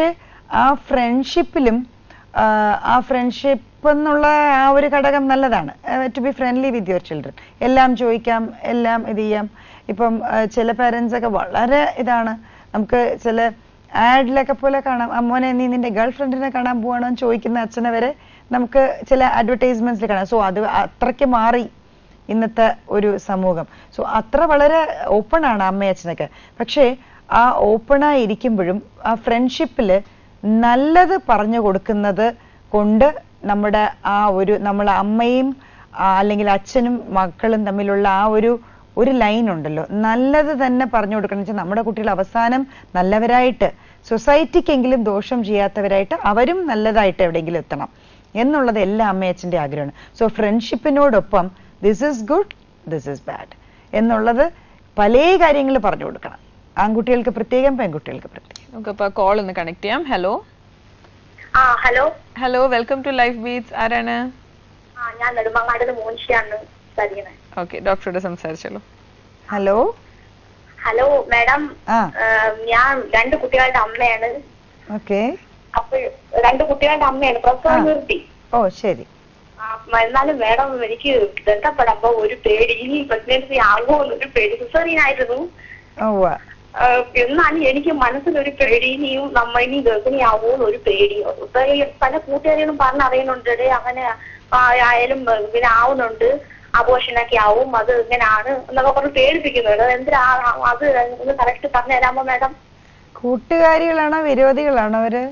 ആ ഫ്രണ്ട്ഷിപ്പിലും ആ ഫ്രണ്ട്ഷിപ്പ് എന്നുള്ള ആ ഒരു ഘടകം നല്ലതാണ് to be friendly with your children എല്ലാം ചോദിക്കാം എല്ലാം ഇത് ചെയ്യാം ഇപ്പം ആ, ചില പാരൻസ് ഒക്കെ വളരെ ഇതാണ് നമുക്ക് ചില ആഡിലൊക്കെ പോലെ കാണാം അമ്മോനെ നീ നിന്റെ ഗേൾ ഫ്രണ്ടിനെ കാണാൻ പോവാണോ എന്ന് ചോദിക്കുന്ന അച്ഛനെ വരെ നമുക്ക് ചില അഡ്വർടൈസ്മെന്റ്സിൽ കാണാം സോ അത് അത്രയ്ക്ക് മാറി ഇന്നത്തെ ഒരു സമൂഹം സോ അത്ര വളരെ ഓപ്പൺ ആണ് അമ്മയും അച്ഛനൊക്കെ പക്ഷേ ആ ഓപ്പണായി ഇരിക്കുമ്പോഴും ആ ഫ്രണ്ട്ഷിപ്പിൽ നല്ലത് പറഞ്ഞു കൊടുക്കുന്നത് കൊണ്ട് നമ്മുടെ ആ ഒരു നമ്മളെ അമ്മയും ആ, അല്ലെങ്കിൽ അച്ഛനും മക്കളും തമ്മിലുള്ള ആ ഒരു ഒരു ലൈൻ ഉണ്ടല്ലോ നല്ലത് തന്നെ പറഞ്ഞു കൊടുക്കണം വെച്ചാൽ നമ്മുടെ കുട്ടികൾ അവസാനം നല്ലവരായിട്ട് സൊസൈറ്റിക്കെങ്കിലും ദോഷം ചെയ്യാത്തവരായിട്ട് അവരും നല്ലതായിട്ട് എവിടെയെങ്കിലും എത്തണം എന്നുള്ളത് എല്ലാ അമ്മയച്ഛൻ്റെ ആഗ്രഹമാണ് സോ ഫ്രണ്ട്ഷിപ്പിനോടൊപ്പം this is good this is bad എന്നുള്ളത് പല കാര്യങ്ങൾ പറഞ്ഞു കൊടുക്കണം ആൺകുട്ടികൾക്ക് പ്രത്യേകം പെൺകുട്ടികൾക്ക് പ്രത്യേകം നമുക്കപ്പോ കോൾ ഒന്ന് കണക്ട് ചെയ്യാം ഹലോ ആ hello hello welcome to life beats ആരാണ് ആ ഞാൻ നെടുമങ്ങാട് മോനിഷയാണ് സരീന ഓക്കെ ഡോക്ടറോട് സംസാരിച്ചോളൂ ഹലോ ഹലോ മാഡം ആ ഞാൻ രണ്ട് കുട്ടികളുടെ അമ്മയാണ് ഓക്കെ അപ്പൊ രണ്ട് കുട്ടികളുടെ അമ്മയാണ് പ്രസവം ആ. നിർത്തി ഓ ശരി ആ, എന്നാലും മാഡം എനിക്ക് ബന്ധപ്പെടുമ്പോ ഒരു പേടി ഇനി പ്രഗ്നൻസി ആകുമോ എന്നൊരു പേടി സിസേറിയൻ ആയിരുന്നു ഓ ഉവ്വ. ആ, എന്നാലും എനിക്ക് മനസ്സിലൊരു പേടി ഇനിയും നമ്മ ഇനി ഗർഭിണിയാവോ എന്നൊരു പേടി ഇപ്പൊ ഈ പല കൂട്ടുകാരികളും പറഞ്ഞറിയുന്നുണ്ട് "ഡേ, അങ്ങനെ ആ, ആയാലും ഇങ്ങനെ ആവുന്നുണ്ട് അബോഷനൊക്കെ ആവും അത് ഇങ്ങനെയാണ് എന്നൊക്കെ പറഞ്ഞ് പേടിപ്പിക്കുന്നുണ്ട് അത് എന്തിനാ ആ- അത് ഒന്ന് കറക്റ്റ് പറഞ്ഞു തരാമോ മാഡം കൂട്ടുകാരികളാണോ വിരോധികളാണോ അവര്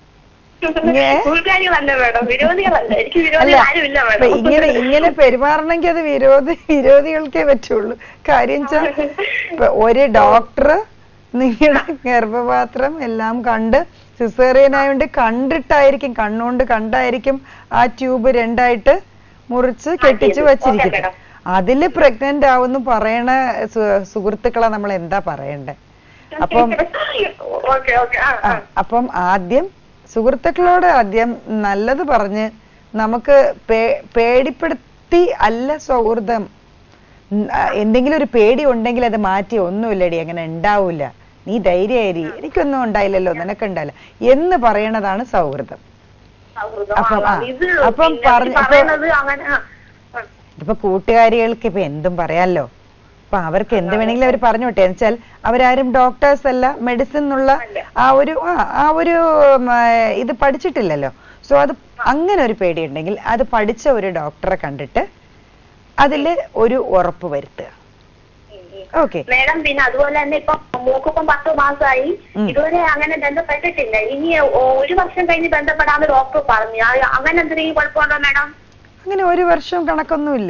ഏ? കൂട്ടുകാരികളല്ല മാഡം വിരോധികളല്ല എനിക്ക് അല്ല വിരോധികൾ ആരുമില്ല ഇപ്പൊ മാഡം ഇങ്ങനെ ഇങ്ങനെ പെരുമാറണമെങ്കിൽ അത് വിരോധി വിരോധികൾക്കേ പറ്റുള്ളൂ കാര്യം വെച്ചാൽ ഇപ്പൊ ഒരു ഡോക്ടർ നിങ്ങളുടെ ഗർഭപാത്രം എല്ലാം കണ്ട് സിസേറിയൻ ആയതുകൊണ്ട് കണ്ടിട്ടായിരിക്കും കണ്ണുകൊണ്ട് കണ്ടായിരിക്കും ആ ട്യൂബ് രണ്ടായിട്ട് മുറിച്ച് കെട്ടിച്ച് ഓക്കേ, വെച്ചിരിക്കുന്നത് madam. അതില് പ്രഗ്നന്റ് ആവുന്നു പറയണ സു- സുഹൃത്തുക്കളെ നമ്മൾ എന്താ പറയണ്ടേ അപ്പം ഓക്കെ ഓക്കെ ആ ആ, ആ അപ്പം ആദ്യം സുഹൃത്തുക്കളോട് ആദ്യം നല്ലത് പറഞ്ഞ് നമുക്ക് പേ- പേടിപ്പെടുത്തി അല്ല സൗഹൃദം ഉം, ആ, എന്തെങ്കിലും ഒരു പേടി ഉണ്ടെങ്കിൽ അത് മാറ്റി ഒന്നുമില്ലടി അങ്ങനെ ഉണ്ടാവൂല നീ ധൈര്യമായിരി എനിക്കൊന്നും ഉണ്ടായില്ലല്ലോ നിനക്കുണ്ടായില്ല എന്ന് പറയണതാണ് സൗഹൃദം സൗഹൃദം. അപ്പം, ആ, ആ, ഇത് അപ്പം പിന്നെ പറഞ്ഞ- ഇത് പറയണത് അങ്ങനെ ആ, ആ. ഇപ്പൊ കൂട്ടുകാരികൾക്ക് ഇപ്പൊ എന്തും പറയാലോ അപ്പൊ അവർക്ക് എന്ത് വേണമെങ്കിലും അവർ പറഞ്ഞു വിട്ടെ എന്നുവെച്ചാൽ അവരാരും ഡോക്ടേഴ്സ് അല്ല മെഡിസിൻ എന്നുള്ള അല്ല. ആ ഒരു ആ ആ ഒരു ഉം, ആ, ഇത് പഠിച്ചിട്ടില്ലല്ലോ സോ അത് അങ്ങനെ ഒരു പേടിയുണ്ടെങ്കിൽ അത് പഠിച്ച ഒരു ഡോക്ടറെ കണ്ടിട്ട് അതില് ഒരു ഉറപ്പ് വരുത്തുക ഓക്കെ മേഡം പിന്നെ അതുപോലെ തന്നെ ഇപ്പൊ മൂക്കിപ്പം പത്ത് മാസമായി ഉം. ഇതുവരെ അങ്ങനെ ബന്ധപ്പെട്ടിട്ടില്ല ഇനി ഒ- ഒരു വർഷം കഴിഞ്ഞ് ബന്ധപ്പെടാന്ന് ഡോക്ടർ പറഞ്ഞു ആ, അങ്ങനെ എന്തെങ്കിലും കുഴപ്പമുണ്ടോ മേഡം അങ്ങനെ ഒരു വർഷം കണക്കൊന്നുമില്ല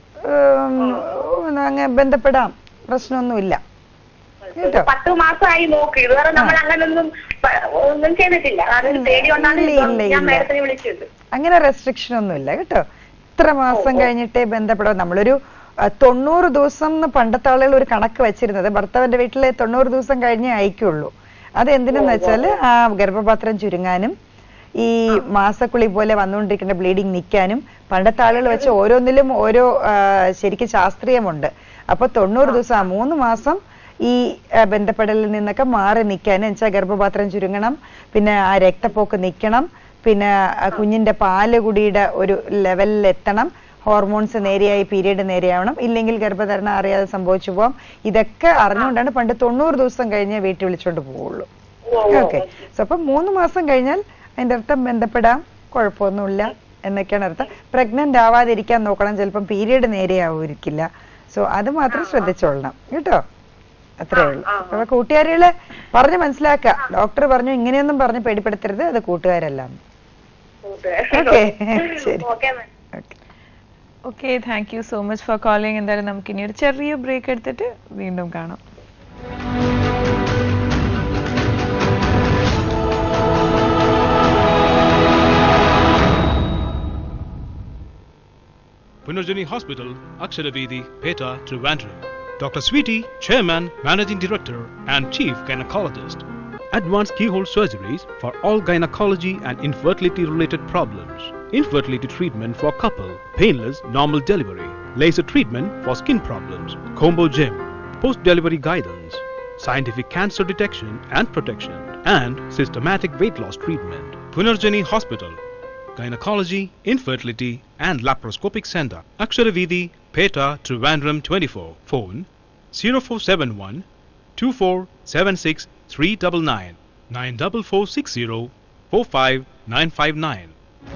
ഉം, അങ്ങനെ ബന്ധപ്പെടാം പ്രശ്നമൊന്നുമില്ല കേട്ടോ പത്ത് മാസമായി നോക്ക് ഇതുവരെ നമ്മൾ അങ്ങനൊന്നും പ- ഒന്നും ചെയ്തിട്ടില്ല കാരണം ഒരു പേടി കൊണ്ടാണ് ഇല്ല, ഇപ്പം ഇല്ല, ഞാൻ ഇല്ല. മേഡത്തിനെ വിളിച്ചത് അങ്ങനെ റെസ്ട്രിക്ഷൻ ഒന്നുമില്ല കേട്ടോ ഇത്ര മാസം കഴിഞ്ഞിട്ടേ ബന്ധപ്പെടാം നമ്മളൊരു ആ, തൊണ്ണൂറ് ദിവസം എന്ന് പണ്ടത്തെ ആളുകൾ ഒരു കണക്ക് വെച്ചിരുന്നത് ഭർത്താവിന്റെ വീട്ടിലെ തൊണ്ണൂറ് ദിവസം കഴിഞ്ഞേ അയക്കുള്ളൂ അത് എന്തിനെന്ന് വെച്ചാല് ആ ഗർഭപാത്രം ചുരുങ്ങാനും ഈ മാസക്കുളി പോലെ വന്നുകൊണ്ടിരിക്കുന്ന ബ്ലീഡിങ് നിൽക്കാനും പണ്ടത്തെ ആളുകൾ വെച്ച് ഓരോന്നിലും ഓരോ ആ, ശരിക്കും ശാസ്ത്രീയമുണ്ട് അപ്പൊ തൊണ്ണൂറ് ദിവസം ആ മൂന്ന് മാസം ഈ ആ, ബന്ധപ്പെടലിൽ നിന്നൊക്കെ മാറി നിൽക്കാൻ വെച്ചാൽ ഗർഭപാത്രം ചുരുങ്ങണം പിന്നെ ആ രക്തപ്പോക്ക് നിൽക്കണം പിന്നെ ആ കുഞ്ഞിന്റെ പാല് കുടിയുടെ ഒരു ലെവലിൽ എത്തണം ഹോർമോൺസ് നേരെയായി പീരീഡ് നേരെയാവണം ഇല്ലെങ്കിൽ ഗർഭധാരണം അറിയാതെ സംഭവിച്ചു പോവാം ഇതൊക്കെ അറിഞ്ഞുകൊണ്ടാണ് പണ്ട് തൊണ്ണൂറ് ദിവസം കഴിഞ്ഞ് വീട്ടിൽ വിളിച്ചോണ്ട് പോവുള്ളൂ ഓക്കെ സോ അപ്പൊ മൂന്ന് മാസം കഴിഞ്ഞാൽ അതിന്റെ അർത്ഥം ബന്ധപ്പെടാം കുഴപ്പമൊന്നുമില്ല എന്നൊക്കെയാണ് അർത്ഥം പ്രഗ്നന്റ് ആവാതിരിക്കാൻ നോക്കണം ചിലപ്പം പീരീഡ് നേരെയാവുമായിരിക്കില്ല സോ അത് മാത്രം ശ്രദ്ധിച്ചോളണം കേട്ടോ അത്രേ ഉള്ളൂ അപ്പൊ കൂട്ടുകാരികളെ പറഞ്ഞ് മനസ്സിലാക്കുക ഡോക്ടർ പറഞ്ഞു ഇങ്ങനെയൊന്നും പറഞ്ഞ് പേടിപ്പെടുത്തരുത് അത് കൂട്ടുകാരെല്ലാം ഓക്കെ ശരി okay ma'am okay okay thank you so much for calling എന്തായാലും നമുക്ക് ഇനി ഒരു ചെറിയ ബ്രേക്ക് എടുത്തിട്ട് വീണ്ടും കാണാം Punarjani Hospital, Aksharavedi, Peta, Trivandrum. Dr. Sweetie, Chairman, Managing Director, and Chief Gynecologist. Advanced keyhole surgeries for all gynecology and infertility related problems. Infertility treatment for couple, painless normal delivery, laser treatment for skin problems, combo gym, post delivery guidance, scientific cancer detection and protection, and systematic weight loss treatment. Punarjani Hospital, Gynecology, Infertility and Laparoscopic Center, Aksharavidi, Peta, Trivandrum 24. Phone 0471 2476 399 94460 45959.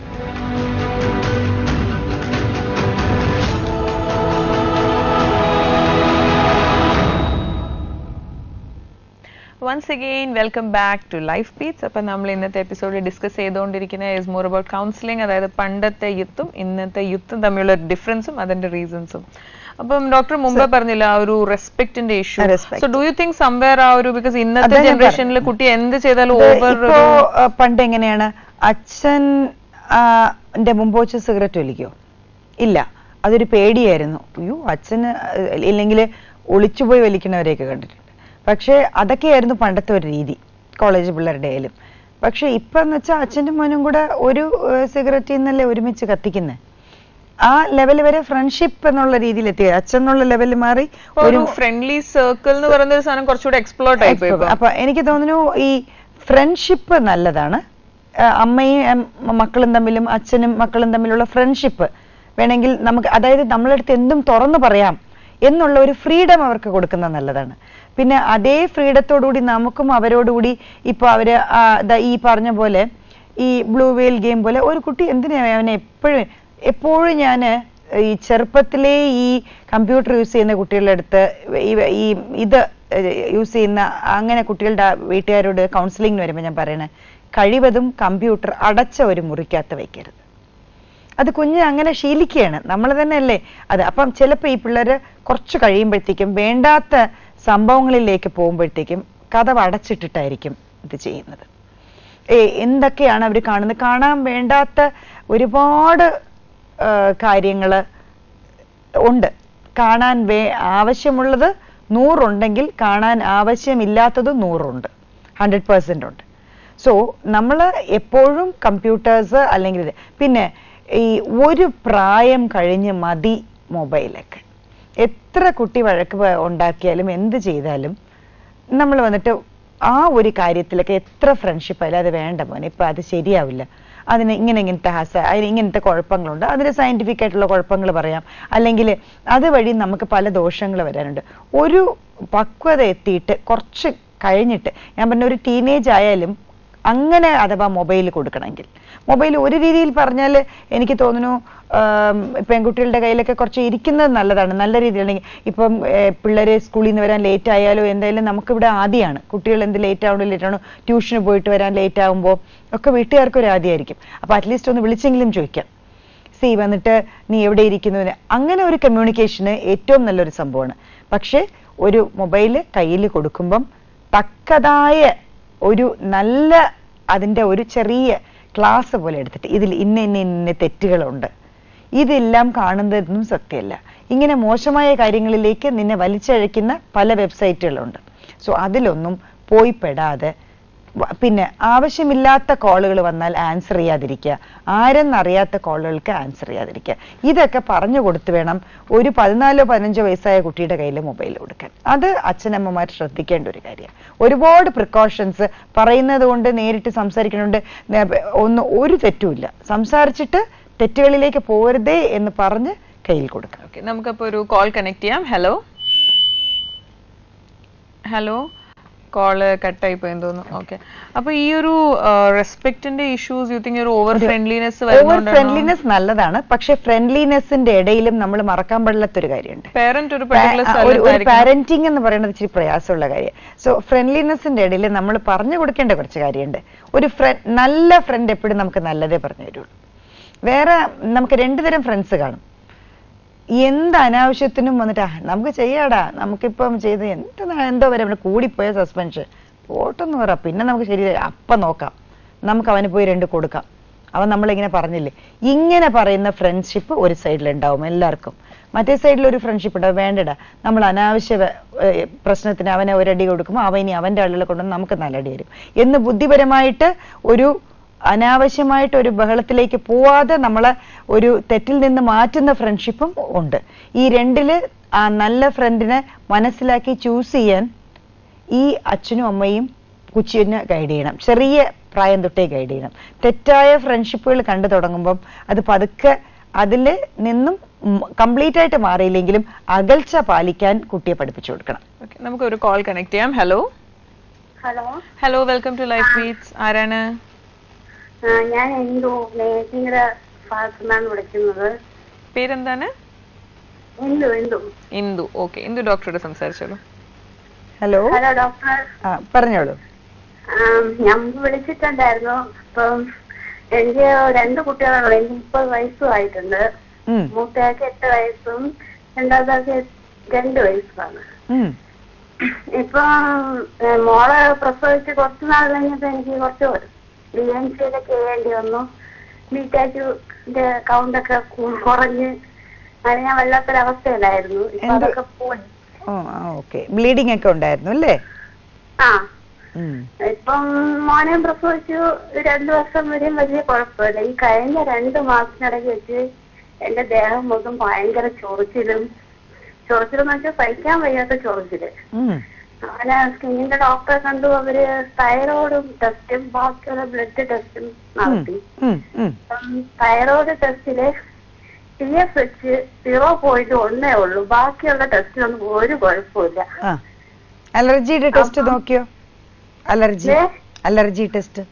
Once again welcome back to life beats അപ്പം നമ്മൾ ഇന്നത്തെ എപ്പിസോഡിൽ discuss ചെയ്തുകൊണ്ടിരിക്കുന്ന is more about counselling അതായത് പണ്ടത്തെ യുത്തും ഇന്നത്തെ യുത്തും തമ്മിലുള്ള ഡിഫറൻസും അതിന്റെ റീസൺസും അപ്പം ഡോക്ടർ മുമ്പേ പറഞ്ഞില്ല ആ ഒരു റെസ്പെക്ടിന്റെ issue Respect. So do you think somewhere ആ ഒരു ബിക്കോസ് ഇന്നത്തെ അതാ ഞാൻ ജനറേഷനിൽ കുട്ടി എന്ത് ചെയ്താലും ഇത് ഓവർ ഇപ്പോ ആ, പണ്ട് എങ്ങനെയാണ് അച്ഛൻ ആ, ന്റെ മുമ്പ് വെച്ച് സിഗരറ്റ് വലിക്കോ ഇല്ല അതൊരു പേടിയായിരുന്നു അയ്യോ അച്ഛന് ഇല്ലെങ്കിൽ ഒളിച്ചുപോയി വലിക്കുന്നവരെയൊക്കെ കണ്ടിട്ടുണ്ട് പക്ഷേ അതൊക്കെയായിരുന്നു പണ്ടത്തെ ഒരു രീതി കോളേജ് പിള്ളേരുടെ ആയാലും പക്ഷെ ഇപ്പൊ എന്ന് വെച്ചാൽ അച്ഛനും മോനും കൂടെ ഒരു സിഗരറ്റിൽ നിന്നല്ലേ ഒരുമിച്ച് കത്തിക്കുന്നത് ആ ലെവൽ വരെ ഫ്രണ്ട്ഷിപ്പ് എന്നുള്ള രീതിയിൽ എത്തി അച്ഛൻ എന്നുള്ള ലെവലിൽ മാറി ഒരു ഫ്രണ്ട്ലി സർക്കിൾ എന്ന് പറയുന്ന ഒരു സാധനം കുറച്ചുകൂടെ എക്സ്പ്ലോർട്ട് ആയി പോയി അപ്പൊ എനിക്ക് തോന്നുന്നു ഈ ഫ്രണ്ട്ഷിപ്പ് നല്ലതാണ് ആ, അമ്മയും എം, മക്കളും തമ്മിലും അച്ഛനും മക്കളും തമ്മിലുള്ള ഫ്രണ്ട്ഷിപ്പ് വേണമെങ്കിൽ നമുക്ക് അതായത് നമ്മളടുത്ത് എന്തും തുറന്നു പറയാം എന്നുള്ള ഒരു ഫ്രീഡം അവർക്ക് കൊടുക്കുന്നത് നല്ലതാണ് പിന്നെ അതേ ഫ്രീഡത്തോടുകൂടി നമുക്കും അവരോടുകൂടി ഇപ്പൊ അവര് ആ, ദാ ഈ പറഞ്ഞ പോലെ ഈ ബ്ലൂ വെയിൽ ഗെയിം പോലെ ഒരു കുട്ടി എന്തിനാ അവനെ എപ്പോഴും എപ്പോഴും ഞാൻ ഈ ചെറുപ്പത്തിലേ ഈ കമ്പ്യൂട്ടർ യൂസ് ചെയ്യുന്ന കുട്ടികളുടെ അടുത്ത് ഈ- ഈ ഇത് യൂസ് ചെയ്യുന്ന അങ്ങനെ കുട്ടികളുടെ വീട്ടുകാരോട് കൗൺസിലിങ്ങിന് വരുമ്പോൾ ഞാൻ പറയണേ കഴിവതും കമ്പ്യൂട്ടർ അടച്ച ഒരു മുറിക്കകത്ത് വെക്കരുത് അത് കുഞ്ഞ് അങ്ങനെ ശീലിക്കുകയാണ് നമ്മൾ തന്നെ അല്ലേ അത് അപ്പം ചിലപ്പോൾ ഈ പിള്ളേര് കുറച്ച് കഴിയുമ്പോഴത്തേക്കും വേണ്ടാത്ത സംഭവങ്ങളിലേക്ക് പോകുമ്പോഴത്തേക്കും കഥ അടച്ചിട്ടിട്ടായിരിക്കും ഇത് ചെയ്യുന്നത് ഏ എന്തൊക്കെയാണ് അവർ കാണുന്നത് കാണാൻ വേണ്ടാത്ത ഒരുപാട് കാര്യങ്ങൾ ഉണ്ട് കാണാൻ വേ ആവശ്യമുള്ളത് നൂറുണ്ടെങ്കിൽ കാണാൻ ആവശ്യമില്ലാത്തത് നൂറുണ്ട് ഹൺഡ്രഡ് പേഴ്സെൻ്റ് ഉണ്ട് സോ നമ്മൾ എപ്പോഴും കമ്പ്യൂട്ടേഴ്സ് അല്ലെങ്കിൽ ഇത് പിന്നെ ഈ ഒരു പ്രായം കഴിഞ്ഞ് മതി മൊബൈലൊക്കെ എത്ര കുട്ടി വഴക്ക് പ- ഉണ്ടാക്കിയാലും എന്ത് ചെയ്താലും നമ്മൾ വന്നിട്ട് ആ ഒരു കാര്യത്തിലൊക്കെ എത്ര ഫ്രണ്ട്ഷിപ്പ് ആയാലും അത് വേണ്ട മോനെ ഇപ്പൊ അത് ശരിയാവില്ല അതിന് ഇങ്ങനെ ഇങ്ങനത്തെ ഹസ അതിന് ഇങ്ങനത്തെ കുഴപ്പങ്ങളുണ്ട് അതിന് സയന്റിഫിക് ആയിട്ടുള്ള കുഴപ്പങ്ങൾ പറയാം അല്ലെങ്കിൽ അതുവഴി നമുക്ക് പല ദോഷങ്ങൾ വരാനുണ്ട് ഒരു പക്വത എത്തിയിട്ട് കുറച്ച് കഴിഞ്ഞിട്ട് ഞാൻ പറഞ്ഞ ഒരു ടീനേജ് ആയാലും അങ്ങനെ അഥവാ മൊബൈൽ കൊടുക്കണമെങ്കിൽ മൊബൈൽ ഒരു രീതിയിൽ പറഞ്ഞാൽ എനിക്ക് തോന്നുന്നു ആം, പെൺകുട്ടികളുടെ കയ്യിലൊക്കെ കുറച്ച് ഇരിക്കുന്നത് നല്ലതാണ് നല്ല രീതിയിലാണെങ്കിൽ ഇപ്പം പിള്ളേര് സ്കൂളിൽ നിന്ന് വരാൻ ലേറ്റ് ആയാലോ എന്തായാലും നമുക്കിവിടെ ആദ്യമാണ് കുട്ടികൾ എന്ത് ലേറ്റ് ആവണോ ലേറ്റ് ആണോ ട്യൂഷന് പോയിട്ട് വരാൻ ലേറ്റ് ആകുമ്പോൾ ഒക്കെ വീട്ടുകാർക്ക് ഒരു ആദ്യമായിരിക്കും അപ്പൊ അറ്റ്ലീസ്റ്റ് ഒന്ന് വിളിച്ചെങ്കിലും ചോദിക്കാം സി വന്നിട്ട് നീ എവിടെ ഇരിക്കുന്നു എന്ന്. അങ്ങനെ ഒരു കമ്മ്യൂണിക്കേഷന് ഏറ്റവും നല്ലൊരു സംഭവമാണ് പക്ഷേ ഒരു മൊബൈൽ കയ്യിൽ കൊടുക്കുമ്പം തക്കതായ ഒരു നല്ല അതിന്റെ ഒരു ചെറിയ ക്ലാസ് പോലെ എടുത്തിട്ട് ഇതിൽ ഇന്ന ഇന്ന ഇന്ന തെറ്റുകളുണ്ട് ഇതെല്ലാം കാണുന്നതൊന്നും സത്യമല്ല ഇങ്ങനെ മോശമായ കാര്യങ്ങളിലേക്ക് നിന്നെ വലിച്ചഴയ്ക്കുന്ന പല വെബ്സൈറ്റുകളുണ്ട് സോ അതിലൊന്നും പോയി പെടാതെ വ- പിന്നെ ആവശ്യമില്ലാത്ത കോളുകൾ വന്നാൽ ആൻസർ ചെയ്യാതിരിക്കുക ആരെന്നറിയാത്ത കോളുകൾക്ക് ആൻസർ ചെയ്യാതിരിക്കുക ഇതൊക്കെ പറഞ്ഞു കൊടുത്തു വേണം ഒരു പതിനാലോ പതിനഞ്ചോ വയസ്സായ കുട്ടിയുടെ കയ്യിൽ മൊബൈൽ കൊടുക്കാൻ അത് അച്ഛനമ്മമാർ ശ്രദ്ധിക്കേണ്ട ഒരു കാര്യമാണ് ഒരുപാട് പ്രിക്കോഷൻസ് പറയുന്നത് കൊണ്ട് നേരിട്ട് സംസാരിക്കുന്നുണ്ട് നേ- ഒന്ന് ഒരു തെറ്റുമില്ല സംസാരിച്ചിട്ട് തെറ്റുകളിലേക്ക് പോകരുതേ എന്ന് പറഞ്ഞ് കയ്യിൽ കൊടുക്കണം ഓക്കെ നമുക്കപ്പോ ഒരു കോൾ കണക്ട് ചെയ്യാം ഹലോ ഹലോ കോള് കട്ടായി പോയെന്ന് തോന്നുന്നു ഓക്കെ അപ്പൊ ഈ ഒരു റെസ്പെക്ടിന്റെ ഇഷ്യൂസ് യു തിങ്ക് ഒരു ഓവർ ഫ്രണ്ട്ലിനെസ് ഓവർ ഫ്രണ്ട്ലിനെസ് നല്ലതാണ് പക്ഷെ ഫ്രണ്ട്ലിനെസിന്റെ ഇടയിലും നമ്മൾ മറക്കാൻ പാടില്ലാത്തൊരു കാര്യമുണ്ട് പേരന്റ് ഒരു പെർട്ടിക്കുലർ ആ, ഒരു- ഒരു സ്ഥലത്തായിരിക്കും പാരന്റിങ് എന്ന് പറയുന്നത് ഇച്ചിരി പ്രയാസമുള്ള കാര്യം സോ ഫ്രണ്ട്ലിനെസിന്റെ ഇടയിൽ നമ്മൾ പറഞ്ഞു കൊടുക്കേണ്ട കുറച്ച് കാര്യമുണ്ട് ഒരു ഫ്രണ്ട് നല്ല ഫ്രണ്ട് എപ്പോഴും നമുക്ക് നല്ലതേ പറഞ്ഞു തരുള്ളൂ വേറെ നമുക്ക് രണ്ടുതരം ഫ്രണ്ട്സ് കാണും എന്ത് അനാവശ്യത്തിനും വന്നിട്ട് "ആ, നമുക്ക് ചെയ്യാടാ നമുക്കിപ്പം ചെയ്ത് എന്ത് നാ- എന്തോ വരെ അവന് കൂടിപ്പോയ സസ്പെൻഷൻ പോട്ടെന്ന് പറ പിന്നെ നമുക്ക് ശരി അപ്പം നോക്കാം നമുക്ക് അവന് പോയി രണ്ട് കൊടുക്കാം അവൻ നമ്മളിങ്ങനെ പറഞ്ഞില്ലേ ഇങ്ങനെ പറയുന്ന ഫ്രണ്ട്ഷിപ്പ് ഒരു സൈഡിൽ ഉണ്ടാവും എല്ലാവർക്കും മറ്റേ സൈഡിൽ ഒരു ഫ്രണ്ട്ഷിപ്പ് ഉണ്ടാവും വേണ്ടടാ നമ്മൾ അനാവശ്യ വ- ഏർ പ്രശ്നത്തിന് അവനെ ഒരടി കൊടുക്കുമ്പോൾ അവൻ ഇനി അവന്റെ ആളുകളെ കൊണ്ടുവന്ന് നമുക്ക് നാലടി വരും എന്ന് ബുദ്ധിപരമായിട്ട് ഒരു അനാവശ്യമായിട്ട് ഒരു ബഹളത്തിലേക്ക് പോവാതെ നമ്മളെ ഒരു തെറ്റിൽ നിന്ന് മാറ്റുന്ന ഫ്രണ്ട്ഷിപ്പും ഉണ്ട് ഈ രണ്ടില് ആ നല്ല ഫ്രണ്ടിനെ മനസ്സിലാക്കി ചൂസ് ചെയ്യാൻ ഈ അച്ഛനും അമ്മയും കൊച്ചിനെ ഗൈഡ് ചെയ്യണം ചെറിയ പ്രായം തൊട്ടേ ഗൈഡ് ചെയ്യണം തെറ്റായ ഫ്രണ്ട്ഷിപ്പുകൾ കണ്ടു തുടങ്ങുമ്പം അത് പതുക്കെ അതിൽ നിന്നും കംപ്ലീറ്റ് ആയിട്ട് മാറിയില്ലെങ്കിലും അകൽച്ച പാലിക്കാൻ കുട്ടിയെ പഠിപ്പിച്ചു കൊടുക്കണം ഓക്കെ നമുക്ക് ഒരു കോൾ കണക്ട് ചെയ്യാം hello hello hello welcome to life beats ആരാണ് ഞാൻ എന്തു നേഴ്സിംഗിന്റെ ഭാഗത്തുനിന്നാണ് വിളിക്കുന്നത് പേരെന്താണ് എന്തു എന്തു ഇന്ദു ഓക്കെ ഇന്ദു ഡോക്ടറോട് സംസാരിച്ചോളൂ ഹലോ ഹലോ ഡോക്ടർ ആ പറഞ്ഞോളൂ ആം, ഞാൻ വിളിച്ചിട്ടുണ്ടായിരുന്നു അപ്പം എനിക്ക് രണ്ട് കുട്ടികളുണ്ട് എനിക്ക് മുപ്പത് വയസ്സും ആയിട്ടുണ്ട് ഉം, മൂത്തയാൾക്ക് എട്ട് വയസ്സും രണ്ടാമത്തെ രണ്ട് വയസ്സാണ് ഉം, ഇപ്പൊ ഏ, മോളെ പ്രസവിച്ച് കുറച്ച് നാൾ കഴിഞ്ഞപ്പോ എനിക്ക് കുറച്ച് ഡി എൻ സിയിലൊക്കെ ചെയ്യേണ്ടി വന്നു ബീറ്റാച്ചുന്റെ കൗണ്ടൊക്കെ കുറഞ്ഞ് അങ്ങനെ ഞാൻ വല്ലാത്തൊരവസ്ഥയിലായിരുന്നു ഇപ്പൊ എന്ത്? അതൊക്കെ പോയി ഓ ആ ഓക്കെ ബ്ലീഡിംഗ് ഒക്കെ ഉണ്ടായിരുന്നു അല്ലേ ആ ഉം, ഇപ്പം മോനെ പ്രസവിച്ചു രണ്ടു വർഷം വരെയും വലിയ കുഴപ്പമില്ല ഈ കഴിഞ്ഞ രണ്ട് മാസത്തിനിടയ്ക്ക് വെച്ച് എന്റെ ദേഹം മൊത്തം ഭയങ്കര ചൊറിച്ചിലും ചൊറിച്ചിലെന്ന് വെച്ചാൽ സഹിക്കാൻ വയ്യാത്ത ചൊറിച്ചില് ഉം, അങ്ങനെ സ്കിന്നിന്റെ ഡോക്ടറെ കണ്ടു അവര് തൈറോയിഡും ടെസ്റ്റും ബാക്കിയുള്ള ബ്ലഡ് ടെസ്റ്റും ഉം, നടത്തി ഉം, ഉം. അപ്പം തൈറോയിഡ് ടെസ്റ്റില് T F H zero point ഒന്നേ ഉള്ളൂ ബാക്കിയുള്ള ടെസ്റ്റിലൊന്നും ഒരു കുഴപ്പമില്ല ആ അലർജിയുടെ ടെസ്റ്റ് നോക്കിയോ അലർജി ഏ? അലർജി ടെസ്റ്റ്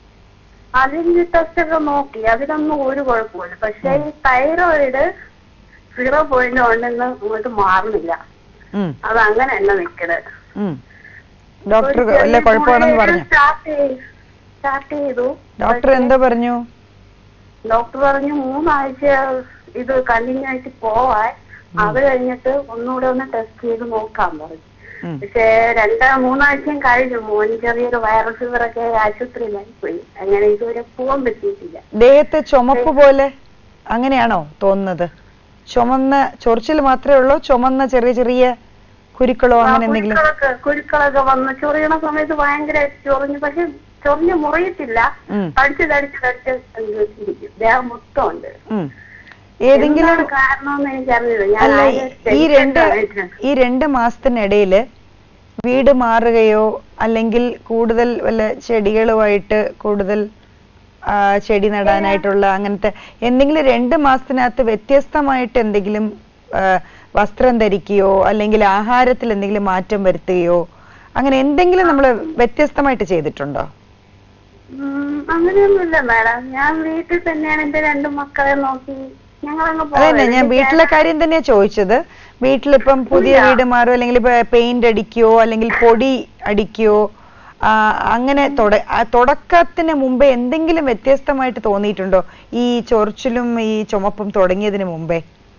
അതിന്റെ ടെസ്റ്റ് ഒക്കെ നോക്കി അതിലൊന്നും ഒരു കുഴപ്പമില്ല പക്ഷെ ഈ തൈറോയിഡ് സീറോ പോയിന്റ് ഉണ്ടെന്ന് അങ്ങോട്ട് മാറുന്നില്ല ഉം, അത് അങ്ങനെ തന്നെ നിക്കണത് ഉം. ഡോക്ടർ വല്ല കുഴപ്പമാണെന്ന് പറഞ്ഞു സ്റ്റാർട്ട് ചെയ്തു ഡോക്ടർ എന്താ പറഞ്ഞു ഡോക്ടർ പറഞ്ഞു മൂന്നാഴ്ച ഇത് കണ്ടിന്യൂ ആയിട്ട് പോവാൻ അത് കഴിഞ്ഞിട്ട് ഒന്നുകൂടെ ഒന്ന് ടെസ്റ്റ് ചെയ്ത് നോക്കാൻ പറഞ്ഞു ഉം. പക്ഷേ രണ്ട് മൂന്നാഴ്ചയും കഴിഞ്ഞു മോൻ ചെറിയൊരു വൈറൽ ഫീവർ ഒക്കെ ആശുപത്രിയിലായി പോയി അങ്ങനെ ഇതുവരെ പോകാൻ പറ്റിയിട്ടില്ല ദേഹത്തെ ചുമപ്പ് പോലെ അങ്ങനെയാണോ തോന്നുന്നത് ചുമന്ന ചൊറിച്ചിൽ മാത്രമേ ഉള്ളൂ ചുമന്ന ചെറിയ ചെറിയ കുരുക്കളോ അങ്ങനെ എന്തെങ്കിലും കുരുക്കളൊക്കെ കുരുക്കളൊക്കെ വന്ന് ചൊറിയണ സമയത്ത് ഭയങ്കര ചൊറിഞ്ഞു പക്ഷെ ചൊറിഞ്ഞ് മുറിയത്തില്ല ഉം. തടിച്ച് തടിച്ച് തടിച്ച് ഇരിക്കും ദേഹം മൊത്തം ഉണ്ട് ഉം. ഏതെങ്കിലും എന്താണ് കാരണമെന്ന് എനിക്കറിയില്ല ഞാൻ അല്ല ആകെ ഈ രണ്ട് tension ഈ രണ്ട് മാസത്തിനിടയില് വീട് മാറുകയോ അല്ലെങ്കിൽ കൂടുതൽ വല്ല ചെടികളുമായിട്ട് കൂടുതൽ ആ, ചെടി നടാനായിട്ടുള്ള അങ്ങനത്തെ എന്തെങ്കിലും രണ്ട് മാസത്തിനകത്ത് വ്യത്യസ്തമായിട്ട് എന്തെങ്കിലും ആ, വസ്ത്രം ധരിക്കുകയോ അല്ലെങ്കിൽ ആഹാരത്തിൽ എന്തെങ്കിലും മാറ്റം വരുത്തുകയോ അങ്ങനെ എന്തെങ്കിലും നമ്മൾ വ്യത്യസ്തമായിട്ട് ചെയ്തിട്ടുണ്ടോ ഉം, അങ്ങനെയൊന്നുമില്ല മാഡം ഞാൻ വീട്ടിൽ തന്നെയാണ് എന്റെ രണ്ട് മക്കളെ നോക്കി ഞങ്ങളങ്ങ് അതന്നെ ഞാൻ വീട്ടിലെ കാര്യം തന്നെയാ ചോദിച്ചത് വീട്ടിലിപ്പം പുതിയ ഇല്ല. വീട് മാറും അല്ലെങ്കിൽ പെയിന്റ് അടിക്കുകയോ അല്ലെങ്കിൽ പൊടി അടിക്കുകയോ ആ, അങ്ങനെ തുട ആ, തുടക്കത്തിന് മുമ്പേ എന്തെങ്കിലും വ്യത്യസ്തമായിട്ട് തോന്നിയിട്ടുണ്ടോ ഈ ചൊറിച്ചിലും ഈ ചുമപ്പും തുടങ്ങിയതിന് മുമ്പേ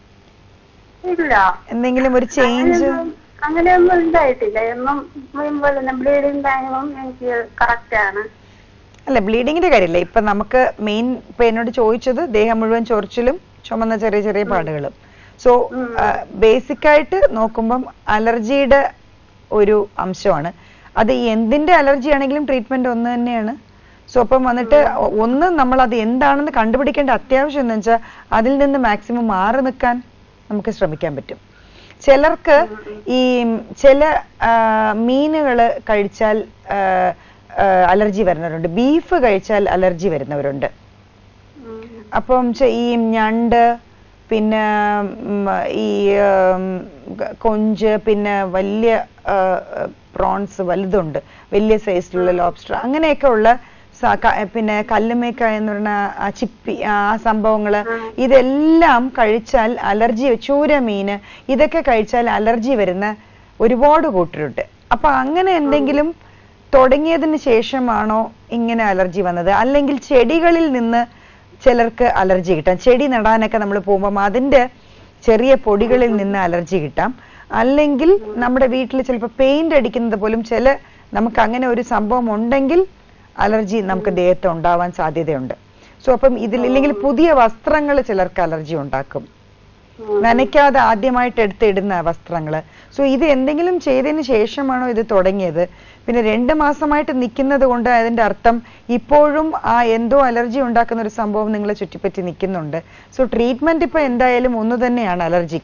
ഇല്ല എന്തെങ്കിലും ഒരു ചേഞ്ച് അങ്ങനെയൊന്നും- അങ്ങനെയൊന്നും ഉണ്ടായിട്ടില്ല എന്നും പോലെ തന്നെ ബ്ലീഡിങ് ടൈമും എനിക്ക് കറക്റ്റ് ആണ് അല്ല ബ്ലീഡിങ്ങിന്റെ കാര്യമില്ല ഇപ്പൊ നമുക്ക് മെയിൻ ഇപ്പൊ എന്നോട് ചോദിച്ചത് ദേഹം മുഴുവൻ ചൊറിച്ചിലും ചുമന്ന ചെറിയ ചെറിയ പാടുകളും സോ ഉം. ബേസിക് ആയിട്ട് നോക്കുമ്പം അലർജിയുടെ ഒരു അംശമാണ് അത് എന്തിന്റെ അലർജി ആണെങ്കിലും ട്രീറ്റ്മെന്റ് ഒന്ന് തന്നെയാണ് സോ അപ്പം വന്നിട്ട് ഒ- ഒന്ന് നമ്മൾ അത് എന്താണെന്ന് കണ്ടുപിടിക്കേണ്ട അത്യാവശ്യം എന്ന് വെച്ചാൽ അതിൽ നിന്ന് മാക്സിമം മാറി നിൽക്കാൻ നമുക്ക് ശ്രമിക്കാൻ പറ്റും ചിലർക്ക് ഈ ചില മീനുകൾ കഴിച്ചാൽ ആ, ആ, അലർജി വരുന്നവരുണ്ട് ബീഫ് കഴിച്ചാൽ അലർജി വരുന്നവരുണ്ട് ഉം. അപ്പം ചെ- ഈ ഞണ്ട് പിന്നെ ഉം, ഈ ഉം, ഗ- കൊഞ്ച് പിന്നെ വലിയ പ്രോൺസ് വലുതുണ്ട് വലിയ സൈസിലുള്ള ലോബ്സ്റ്റർ അങ്ങനെയൊക്കെ ഉള്ള സ- ക- പിന്നെ കല്ലുമേക്കായ എന്ന് പറഞ്ഞ ആ ചിപ്പി ആ സംഭവങ്ങള് ഇതെല്ലാം കഴിച്ചാൽ അലർജി ചൂര മീന് ഇതൊക്കെ കഴിച്ചാൽ അലർജി വരുന്ന ഒരുപാട് കൂട്ടരുണ്ട് അപ്പൊ അങ്ങനെ എന്തെങ്കിലും തുടങ്ങിയതിന് ശേഷമാണോ ഇങ്ങനെ അലർജി വന്നത് അല്ലെങ്കിൽ ചെടികളിൽ നിന്ന് ചിലർക്ക് അലർജി കിട്ടാം ചെടി നടാനൊക്കെ നമ്മൾ പോകുമ്പം അതിന്റെ ചെറിയ പൊടികളിൽ നിന്ന് അലർജി കിട്ടാം അല്ലെങ്കിൽ നമ്മുടെ വീട്ടിൽ ചിലപ്പോൾ പെയിന്റ് അടിക്കുന്നത് പോലും ചില നമുക്ക് അങ്ങനെ ഒരു സംഭവം ഉണ്ടെങ്കിൽ അലർജി നമുക്ക് ദേഹത്ത് ഉണ്ടാവാൻ സാധ്യതയുണ്ട് സോ അപ്പം ഇതിൽ ഇല്ലെങ്കിൽ പുതിയ വസ്ത്രങ്ങൾ ചിലർക്ക് അലർജി ഉണ്ടാക്കും നനയ്ക്കാതെ ആദ്യമായിട്ട് എടുത്തിടുന്ന വസ്ത്രങ്ങള് സോ ഇത് എന്തെങ്കിലും ചെയ്തതിന് ശേഷമാണോ ഇത് തുടങ്ങിയത് പിന്നെ രണ്ട് മാസമായിട്ട് നിൽക്കുന്നത് കൊണ്ട് അതിന്റെ അർത്ഥം ഇപ്പോഴും ആ എന്തോ അലർജി ഉണ്ടാക്കുന്ന ഒരു സംഭവം നിങ്ങളെ ചുറ്റിപ്പറ്റി നിൽക്കുന്നുണ്ട് സോ ട്രീറ്റ്മെന്റ് ഇപ്പൊ എന്തായാലും ഒന്ന് തന്നെയാണ് അലർജിക്ക്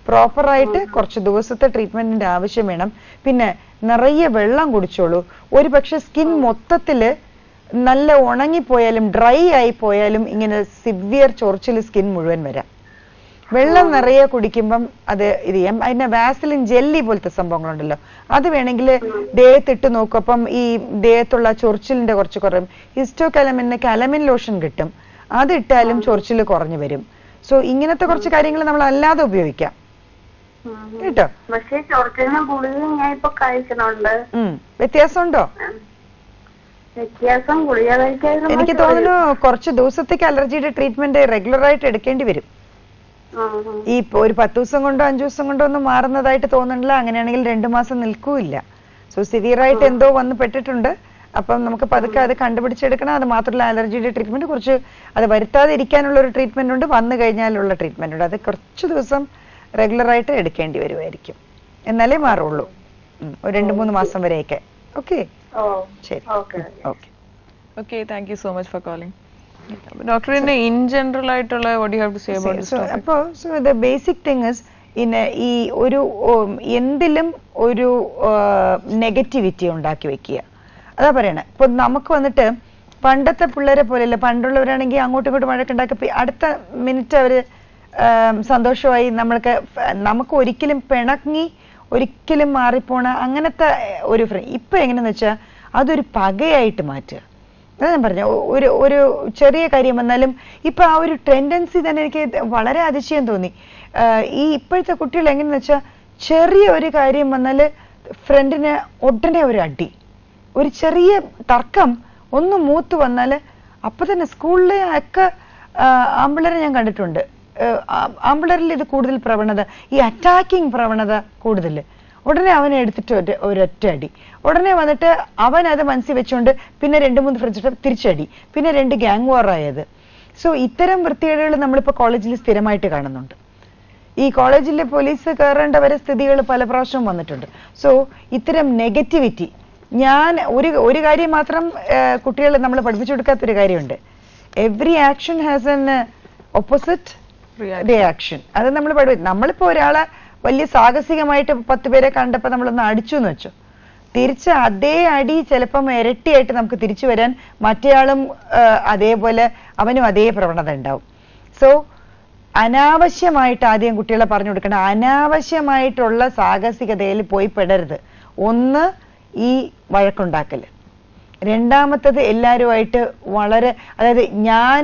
പ്രോപ്പറായിട്ട് കുറച്ച് ദിവസത്തെ ട്രീറ്റ്മെന്റിന്റെ ആവശ്യം വേണം പിന്നെ നിറയെ വെള്ളം കുടിച്ചോളൂ ഒരു പക്ഷെ സ്കിൻ മൊത്തത്തില് നല്ല ഉണങ്ങിപ്പോയാലും ഡ്രൈ ആയി പോയാലും ഇങ്ങനെ സിവിയർ ചൊറിച്ചിൽ സ്കിൻ മുഴുവൻ വരാം വെള്ളം നിറയെ കുടിക്കുമ്പം അത് ഇത് ചെയ്യാം അതിന്റെ വാസലിൻ ജെല്ലി പോലത്തെ സംഭവങ്ങളുണ്ടല്ലോ അത് വേണമെങ്കിൽ ദേഹത്തിട്ട് നോക്കും അപ്പം ഈ ദേഹത്തുള്ള ചൊറിച്ചിലിന്റെ കുറച്ച് കുറയും ഹിസ്റ്റോ കലമിന് കലമിൻ ലോഷൻ കിട്ടും അത് ഇട്ടാലും ചൊറിച്ചിൽ കുറഞ്ഞു വരും സോ ഇങ്ങനത്തെ കുറച്ച് കാര്യങ്ങൾ നമ്മൾ അല്ലാതെ ഉപയോഗിക്കാം കേട്ടോ പക്ഷെ ചൊറിച്ചിലിന് ഗുളിക ഞാൻ ഇപ്പൊ കഴിക്കുന്നുണ്ട് ഉം വ്യത്യാസമുണ്ടോ വ്യത്യാസം ഗുളിക കഴിക്കാതിരുന്ന എനിക്ക് തോന്നുന്നു കുറച്ച് ദിവസത്തേക്ക് അലർജിയുടെ ട്രീറ്റ്മെന്റ് റെഗുലർ ആയിട്ട് എടുക്കേണ്ടി വരും ഈ ഇപ്പൊ ഒരു പത്ത് ദിവസം കൊണ്ടോ അഞ്ചു ദിവസം കൊണ്ടോ ഒന്നും മാറുന്നതായിട്ട് തോന്നുന്നില്ല അങ്ങനെയാണെങ്കിൽ രണ്ടു മാസം നിൽക്കൂല്ല സോ സിവിയർ ആയിട്ട് എന്തോ വന്ന് പെട്ടിട്ടുണ്ട് അപ്പം നമുക്ക് പതുക്കെ അത് കണ്ടുപിടിച്ചെടുക്കണം അത് മാത്രമല്ല അലർജിയുടെ ട്രീറ്റ്മെന്റ് കുറച്ച് അത് വരുത്താതെ ഇരിക്കാനുള്ള ഒരു ട്രീറ്റ്മെന്റ് ഉണ്ട് വന്നു കഴിഞ്ഞാലുള്ള ട്രീറ്റ്മെന്റ് ഉണ്ട് അത് കുറച്ച് ദിവസം റെഗുലർ ആയിട്ട് എടുക്കേണ്ടി വരുമായിരിക്കും എന്നാലേ മാറുള്ളൂ ഉം, ഒരു രണ്ട് മൂന്ന് മാസം വരെയൊക്കെ ഓക്കെ ഓ ശരി okay okay okay thank you so much for calling ഡോക്ടറിന്റെ ഇൻ ജനറൽ ആയിട്ടുള്ള what you have to say about so അപ്പോ so the basic thing is in ഈ ഒരു ഉം, എന്തിലും ഒരു നെഗറ്റിവിറ്റി ഉണ്ടാക്കി വെക്കുക അതാ പറയണേ ഇപ്പൊ നമുക്ക് വന്നിട്ട് പണ്ടത്തെ പിള്ളേരെ പോലെയല്ല പണ്ടുള്ളവരാണെങ്കിൽ അങ്ങോട്ടും ഇങ്ങോട്ടും വഴക്കുണ്ടാക്കി പി- അടുത്ത മിനിറ്റ് അവര് ആം, സന്തോഷമായി നമ്മൾക്ക് ഫ- നമുക്ക് ഒരിക്കലും പിണങ്ങി ഒരിക്കലും മാറിപ്പോണ അങ്ങനത്തെ ഒരു ഫ്ര- ഇപ്പൊ എങ്ങനെയാന്ന് വെച്ചാൽ അതൊരു പകയായിട്ട് മാറ്റുക അതാ ഞാൻ പറഞ്ഞ ഒരു ഒരു ചെറിയ കാര്യം വന്നാലും ഇപ്പൊ ആ ഒരു ടെൻഡൻസി തന്നെ എനിക്ക് വളരെ അതിശയം തോന്നി ആഹ് ഈ ഇപ്പോഴത്തെ കുട്ടികൾ എങ്ങനെയാന്ന് വെച്ചാൽ ചെറിയ ഒരു കാര്യം വന്നാല് ഫ്രണ്ടിന് ഉടനെ ഒരു അടി ഒരു ചെറിയ തർക്കം ഒന്ന് മൂത്ത് വന്നാല് അപ്പൊ തന്നെ സ്കൂളിലെ ഒക്കെ ആഹ് ആമ്പിള്ളേരെ ഞാൻ കണ്ടിട്ടുണ്ട് ആഹ് ആ- ആമ്പിള്ളേരിൽ ഇത് കൂടുതൽ പ്രവണത ഈ അറ്റാക്കിംഗ് പ്രവണത കൂടുതൽ ഉടനെ അവനെ എടുത്തിട്ട് ഒരു ഒരൊറ്റ അടി ഉടനെ വന്നിട്ട് അവൻ അത് മനസ്സിൽ വെച്ചുകൊണ്ട് പിന്നെ രണ്ട് മൂന്ന് ഫ്രണ്ട്സ് തിരിച്ചടി പിന്നെ രണ്ട് ഗ്യാങ് വാർ ആയത് സോ ഇത്തരം വൃത്തികേടുകൾ നമ്മളിപ്പോ കോളേജിൽ സ്ഥിരമായിട്ട് കാണുന്നുണ്ട് ഈ കോളേജിലെ പോലീസ് കയറേണ്ട വരെ സ്ഥിതികൾ പല പ്രാവശ്യവും വന്നിട്ടുണ്ട് സോ ഇത്തരം നെഗറ്റിവിറ്റി ഞാൻ ഒരു ഒരു കാര്യം മാത്രം കുട്ടികളെ നമ്മൾ പഠിപ്പിച്ചു കൊടുക്കാത്തൊരു കാര്യമുണ്ട് every action has an opposite reaction അത് നമ്മൾ പഠി നമ്മളിപ്പോ ഒരാളെ വലിയ സാഹസികമായിട്ട് പത്ത് പേരെ കണ്ടപ്പോ നമ്മളൊന്ന് അടിച്ചു എന്ന് വെച്ചു തിരിച്ച് അതേ അടി ചിലപ്പം ഇരട്ടിയായിട്ട് നമുക്ക് തിരിച്ചു വരാൻ മറ്റേയാളും ആ, അതേപോലെ അവനും അതേ പ്രവണത ഉണ്ടാവും സോ അനാവശ്യമായിട്ട് ആദ്യം കുട്ടികളെ പറഞ്ഞു കൊടുക്കണം അനാവശ്യമായിട്ടുള്ള സാഹസികതയിൽ പോയി പെടരുത് ഒന്ന് ഈ വഴക്കുണ്ടാക്കല് രണ്ടാമത്തത് എല്ലാവരുമായിട്ട് വളരെ അതായത് ഞാൻ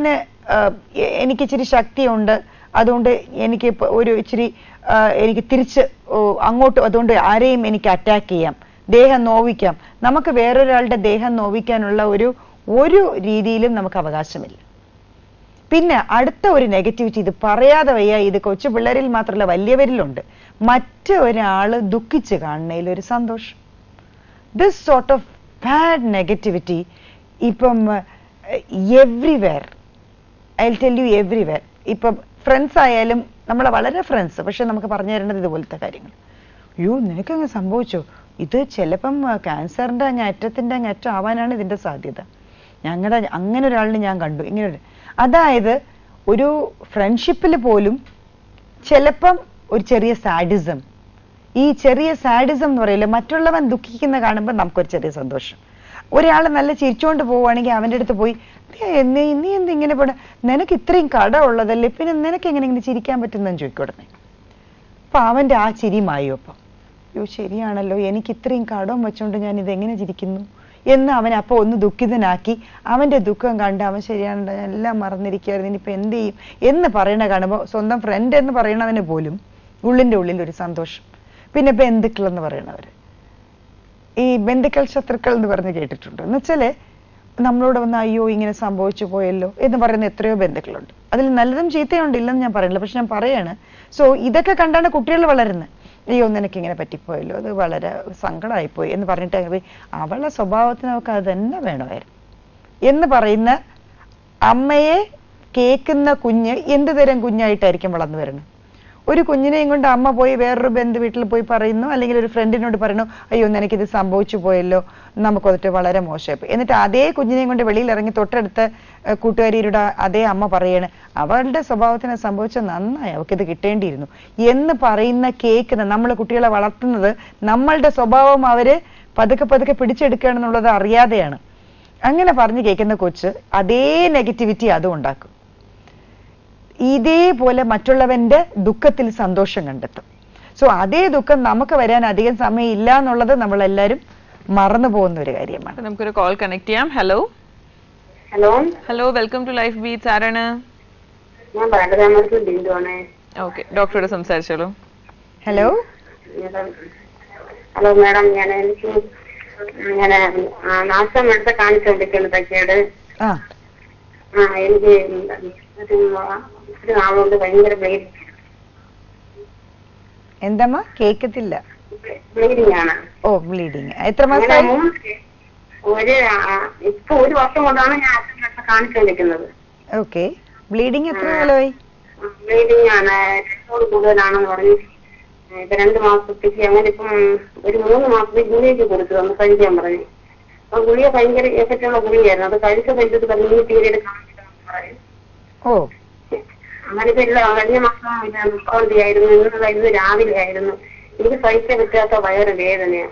എനിക്ക് ഇച്ചിരി ശക്തിയുണ്ട് അതുകൊണ്ട് എനിക്ക് ഇപ്പൊ ഒരു ഇച്ചിരി ആ, എനിക്ക് തിരിച്ച് ഓ, അങ്ങോട്ട് അതുകൊണ്ട് ആരെയും എനിക്ക് അറ്റാക്ക് ചെയ്യാം ദേഹം നോവിക്കാം നമുക്ക് വേറൊരാളുടെ ദേഹം നോവിക്കാനുള്ള ഒരു ഒരു രീതിയിലും നമുക്ക് അവകാശമില്ല പിന്നെ അടുത്ത ഒരു നെഗറ്റിവിറ്റി ഇത് പറയാതെ വയ്യ ഇത് കൊച്ചു പിള്ളേരിൽ മാത്രമല്ല വലിയവരിലുണ്ട് മറ്റൊരാള് ദുഃഖിച്ച് കാണുന്നതിൽ ഒരു സന്തോഷം this sort of bad negativity ഇപ്പം everywhere I tell you everywhere ഇപ്പം ഫ്രണ്ട്സ് ആയാലും നമ്മളെ വളരെ ഫ്രണ്ട്സ് പക്ഷെ നമുക്ക് പറഞ്ഞു തരേണ്ടത് ഇതുപോലത്തെ കാര്യങ്ങൾ അയ്യോ നിനക്കങ്ങ് സംഭവിച്ചോ ഇത് ചിലപ്പം ക്യാൻസറിന്റെ അങ്ങ് അറ്റത്തിന്റെ അങ്ങ് അറ്റം ആവാനാണ് ഇതിന്റെ സാധ്യത ഞങ്ങളുടെ അങ്ങനെ ഒരാളിനെ ഞാൻ കണ്ടു ഇങ്ങനെ ഒരു- അതായത് ഒരു ഫ്രണ്ട്ഷിപ്പിൽ പോലും ചിലപ്പം ഒരു ചെറിയ സാഡിസം ഈ ചെറിയ സാഡിസം എന്ന് പറയില്ല മറ്റുള്ളവൻ ദുഃഖിക്കുന്ന കാണുമ്പോൾ നമുക്കൊരു ചെറിയ സന്തോഷം ഒരാൾ നല്ല ചിരിച്ചുകൊണ്ട് പോവുകയാണെങ്കിൽ അവൻ്റെ അടുത്ത് പോയി "നീ നീ നീ എന്ത് ഇങ്ങനെ പോണ നിനക്ക് ഇത്രയും കട ഉള്ളതല്ലേ പിന്നെ നിനക്ക് എങ്ങനെ ഇങ്ങനെ ചിരിക്കാൻ പറ്റുന്നെന്ന് ചോദിക്കും ഉടനെ അപ്പൊ അവന്റെ ആ ചിരി മായും അപ്പം അയ്യോ ശരിയാണല്ലോ എനിക്ക് ഇത്രയും കടം വെച്ചോണ്ട് ഞാൻ ഇത് എങ്ങനെ ചിരിക്കുന്നു എന്ന് അവൻ അപ്പൊ ഒന്ന് ദുഃഖിതനാക്കി അവന്റെ ദുഃഖം കണ്ട് അവൻ ശരിയാണല്ലോ ഞാൻ എല്ലാം മറന്നിരിക്കുകയായിരുന്നു ഇനിയിപ്പോ എന്ത് ചെയ്യും എന്ന് പറയണ കാണുമ്പോൾ സ്വന്തം ഫ്രണ്ട് എന്ന് പറയണവന് പോലും ഉള്ളിന്റെ ഉള്ളിൽ ഒരു സന്തോഷം പിന്നെ ബന്ധുക്കൾ എന്ന് പറയണവര് ഈ ബന്ധുക്കൾ ശത്രുക്കൾ എന്ന് പറഞ്ഞ് കേട്ടിട്ടുണ്ട് എന്ന് വെച്ചാല് നമ്മളോട് വന്ന് അയ്യോ ഇങ്ങനെ സംഭവിച്ചു പോയല്ലോ എന്ന് പറയുന്ന എത്രയോ ബന്ധുക്കളുണ്ട് അതിൽ നല്ലതും ചീത്തയുണ്ട് ഇല്ലെന്ന് ഞാൻ പറയുന്നില്ല പക്ഷെ ഞാൻ പറയാണ് സോ ഇതൊക്കെ കണ്ടാണ് കുട്ടികൾ വളരുന്നത് അയ്യോ നിനക്ക് ഇങ്ങനെ പറ്റിപ്പോയല്ലോ അത് വളരെ സങ്കടമായിപ്പോയി എന്ന് പറഞ്ഞിട്ട് അങ്ങ് പോയി അവളുടെ സ്വഭാവത്തിന് അവൾക്ക് അത് തന്നെ വേണമായിരുന്നു എന്ന് പറയുന്ന അമ്മയെ കേൾക്കുന്ന കുഞ്ഞ് എന്ത് തരം കുഞ്ഞായിട്ടായിരിക്കും വളർന്നു വരുന്നത് ഒരു കുഞ്ഞിനെയും കൊണ്ട് അമ്മ പോയി വേറൊരു ബന്ധു വീട്ടിൽ പോയി പറയുന്നു അല്ലെങ്കിൽ ഒരു ഫ്രണ്ടിനോട് പറയുന്നു അയ്യോ നിനക്കിത് സംഭവിച്ചു പോയല്ലോ നമുക്കൊന്നിട്ട് വളരെ മോശമായി എന്നിട്ട് അതേ കുഞ്ഞിനെയും കൊണ്ട് വെളിയിൽ ഇറങ്ങി തൊട്ടടുത്ത് ഏഹ്, കൂട്ടുകാരിയുടെ അതേ അമ്മ പറയാണ് അവളുടെ സ്വഭാവത്തിന് സംഭവിച്ച നന്നായി അവൾക്കിത് കിട്ടേണ്ടിയിരുന്നു എന്ന് പറയുന്ന കേൾക്കുന്ന നമ്മൾ കുട്ടികളെ വളർത്തുന്നത് നമ്മളുടെ സ്വഭാവം അവര് പതുക്കെ പതുക്കെ പിടിച്ചെടുക്കുകയാണെന്നുള്ളത് അറിയാതെയാണ് അങ്ങനെ പറഞ്ഞു കേൾക്കുന്ന കൊച്ച് അതേ നെഗറ്റിവിറ്റി അതും ഉണ്ടാക്കും ഇതേപോലെ മറ്റുള്ളവന്റെ ദുഃഖത്തിൽ സന്തോഷം കണ്ടെത്തും സോ അതേ ദുഃഖം നമുക്ക് വരാൻ അധികം സമയം ഇല്ല എന്നുള്ളത് നമ്മൾ എല്ലാവരും മറന്നു പോകുന്ന ഒരു കാര്യമാണ് അപ്പൊ നമുക്കൊരു കോൾ കണക്ട് ചെയ്യാം hello hello hello welcome to life beats ആരാണ് ഞാൻ ബാലരാമത്തിൽ ബിന്ദുവാണ് ഓക്കെ ഡോക്ടറോട് സംസാരിച്ചോളൂ ഹലോ ഹലോ മാഡം ഞാൻ എനിക്ക് ഞാൻ നാശം എടുത്ത് കാണിച്ചുകൊണ്ടിരിക്കുന്നു തച്ചേട് ആ ആ എനിക്ക് ഒരു ഒരു നാളുകൊണ്ട് ഭയങ്കര ബ്ലീഡിങ് എന്തമ്മ കേക്കത്തില്ല ബ്ലീഡിങ് ആണ് ഓ ബ്ലീഡിങ് എത്ര അങ്ങനെ മാസമായി മൂന്ന് ഒരു ആ, ഇപ്പൊ ഒരു വർഷം കൊണ്ടാണ് ഞാൻ അച്ഛൻ എടുത്ത് കാണിച്ചുകൊണ്ടിരിക്കുന്നത് ഓക്കെ ബ്ലീഡിങ് എത്ര കാലമായി ബ്ലീഡിങ് ആണ് രണ്ടോട് കൂടുതലാണെന്ന് പറഞ്ഞ് ഇപ്പൊ രണ്ട് മാസത്തേക്ക് അങ്ങനെ ഇപ്പം ഒരു മൂന്ന് മാസത്തേക്ക് ഗുളിക കൊടുത്തു ഒന്ന് കഴിക്കാൻ പറഞ്ഞു അപ്പൊ ഗുളിക ഭയങ്കര എഫക്റ്റുള്ള ഗുളികയായിരുന്നു അത് കഴിച്ച കഴിച്ചിട്ട് പറഞ്ഞു ഈ പീരീഡ് കാണിച്ചിട്ടാന്ന് പറയും ഓ അങ്ങനെ ഇപ്പൊ ഇല്ല കഴിഞ്ഞ മാസം ഇത് മുപ്പതാം തീയതി ആയിരുന്നു ഇന്നലെ ഇന്ന് രാവിലെ ആയിരുന്നു എനിക്ക് സഹിക്കാൻ പറ്റാത്ത വയറ് വേദനയാണ്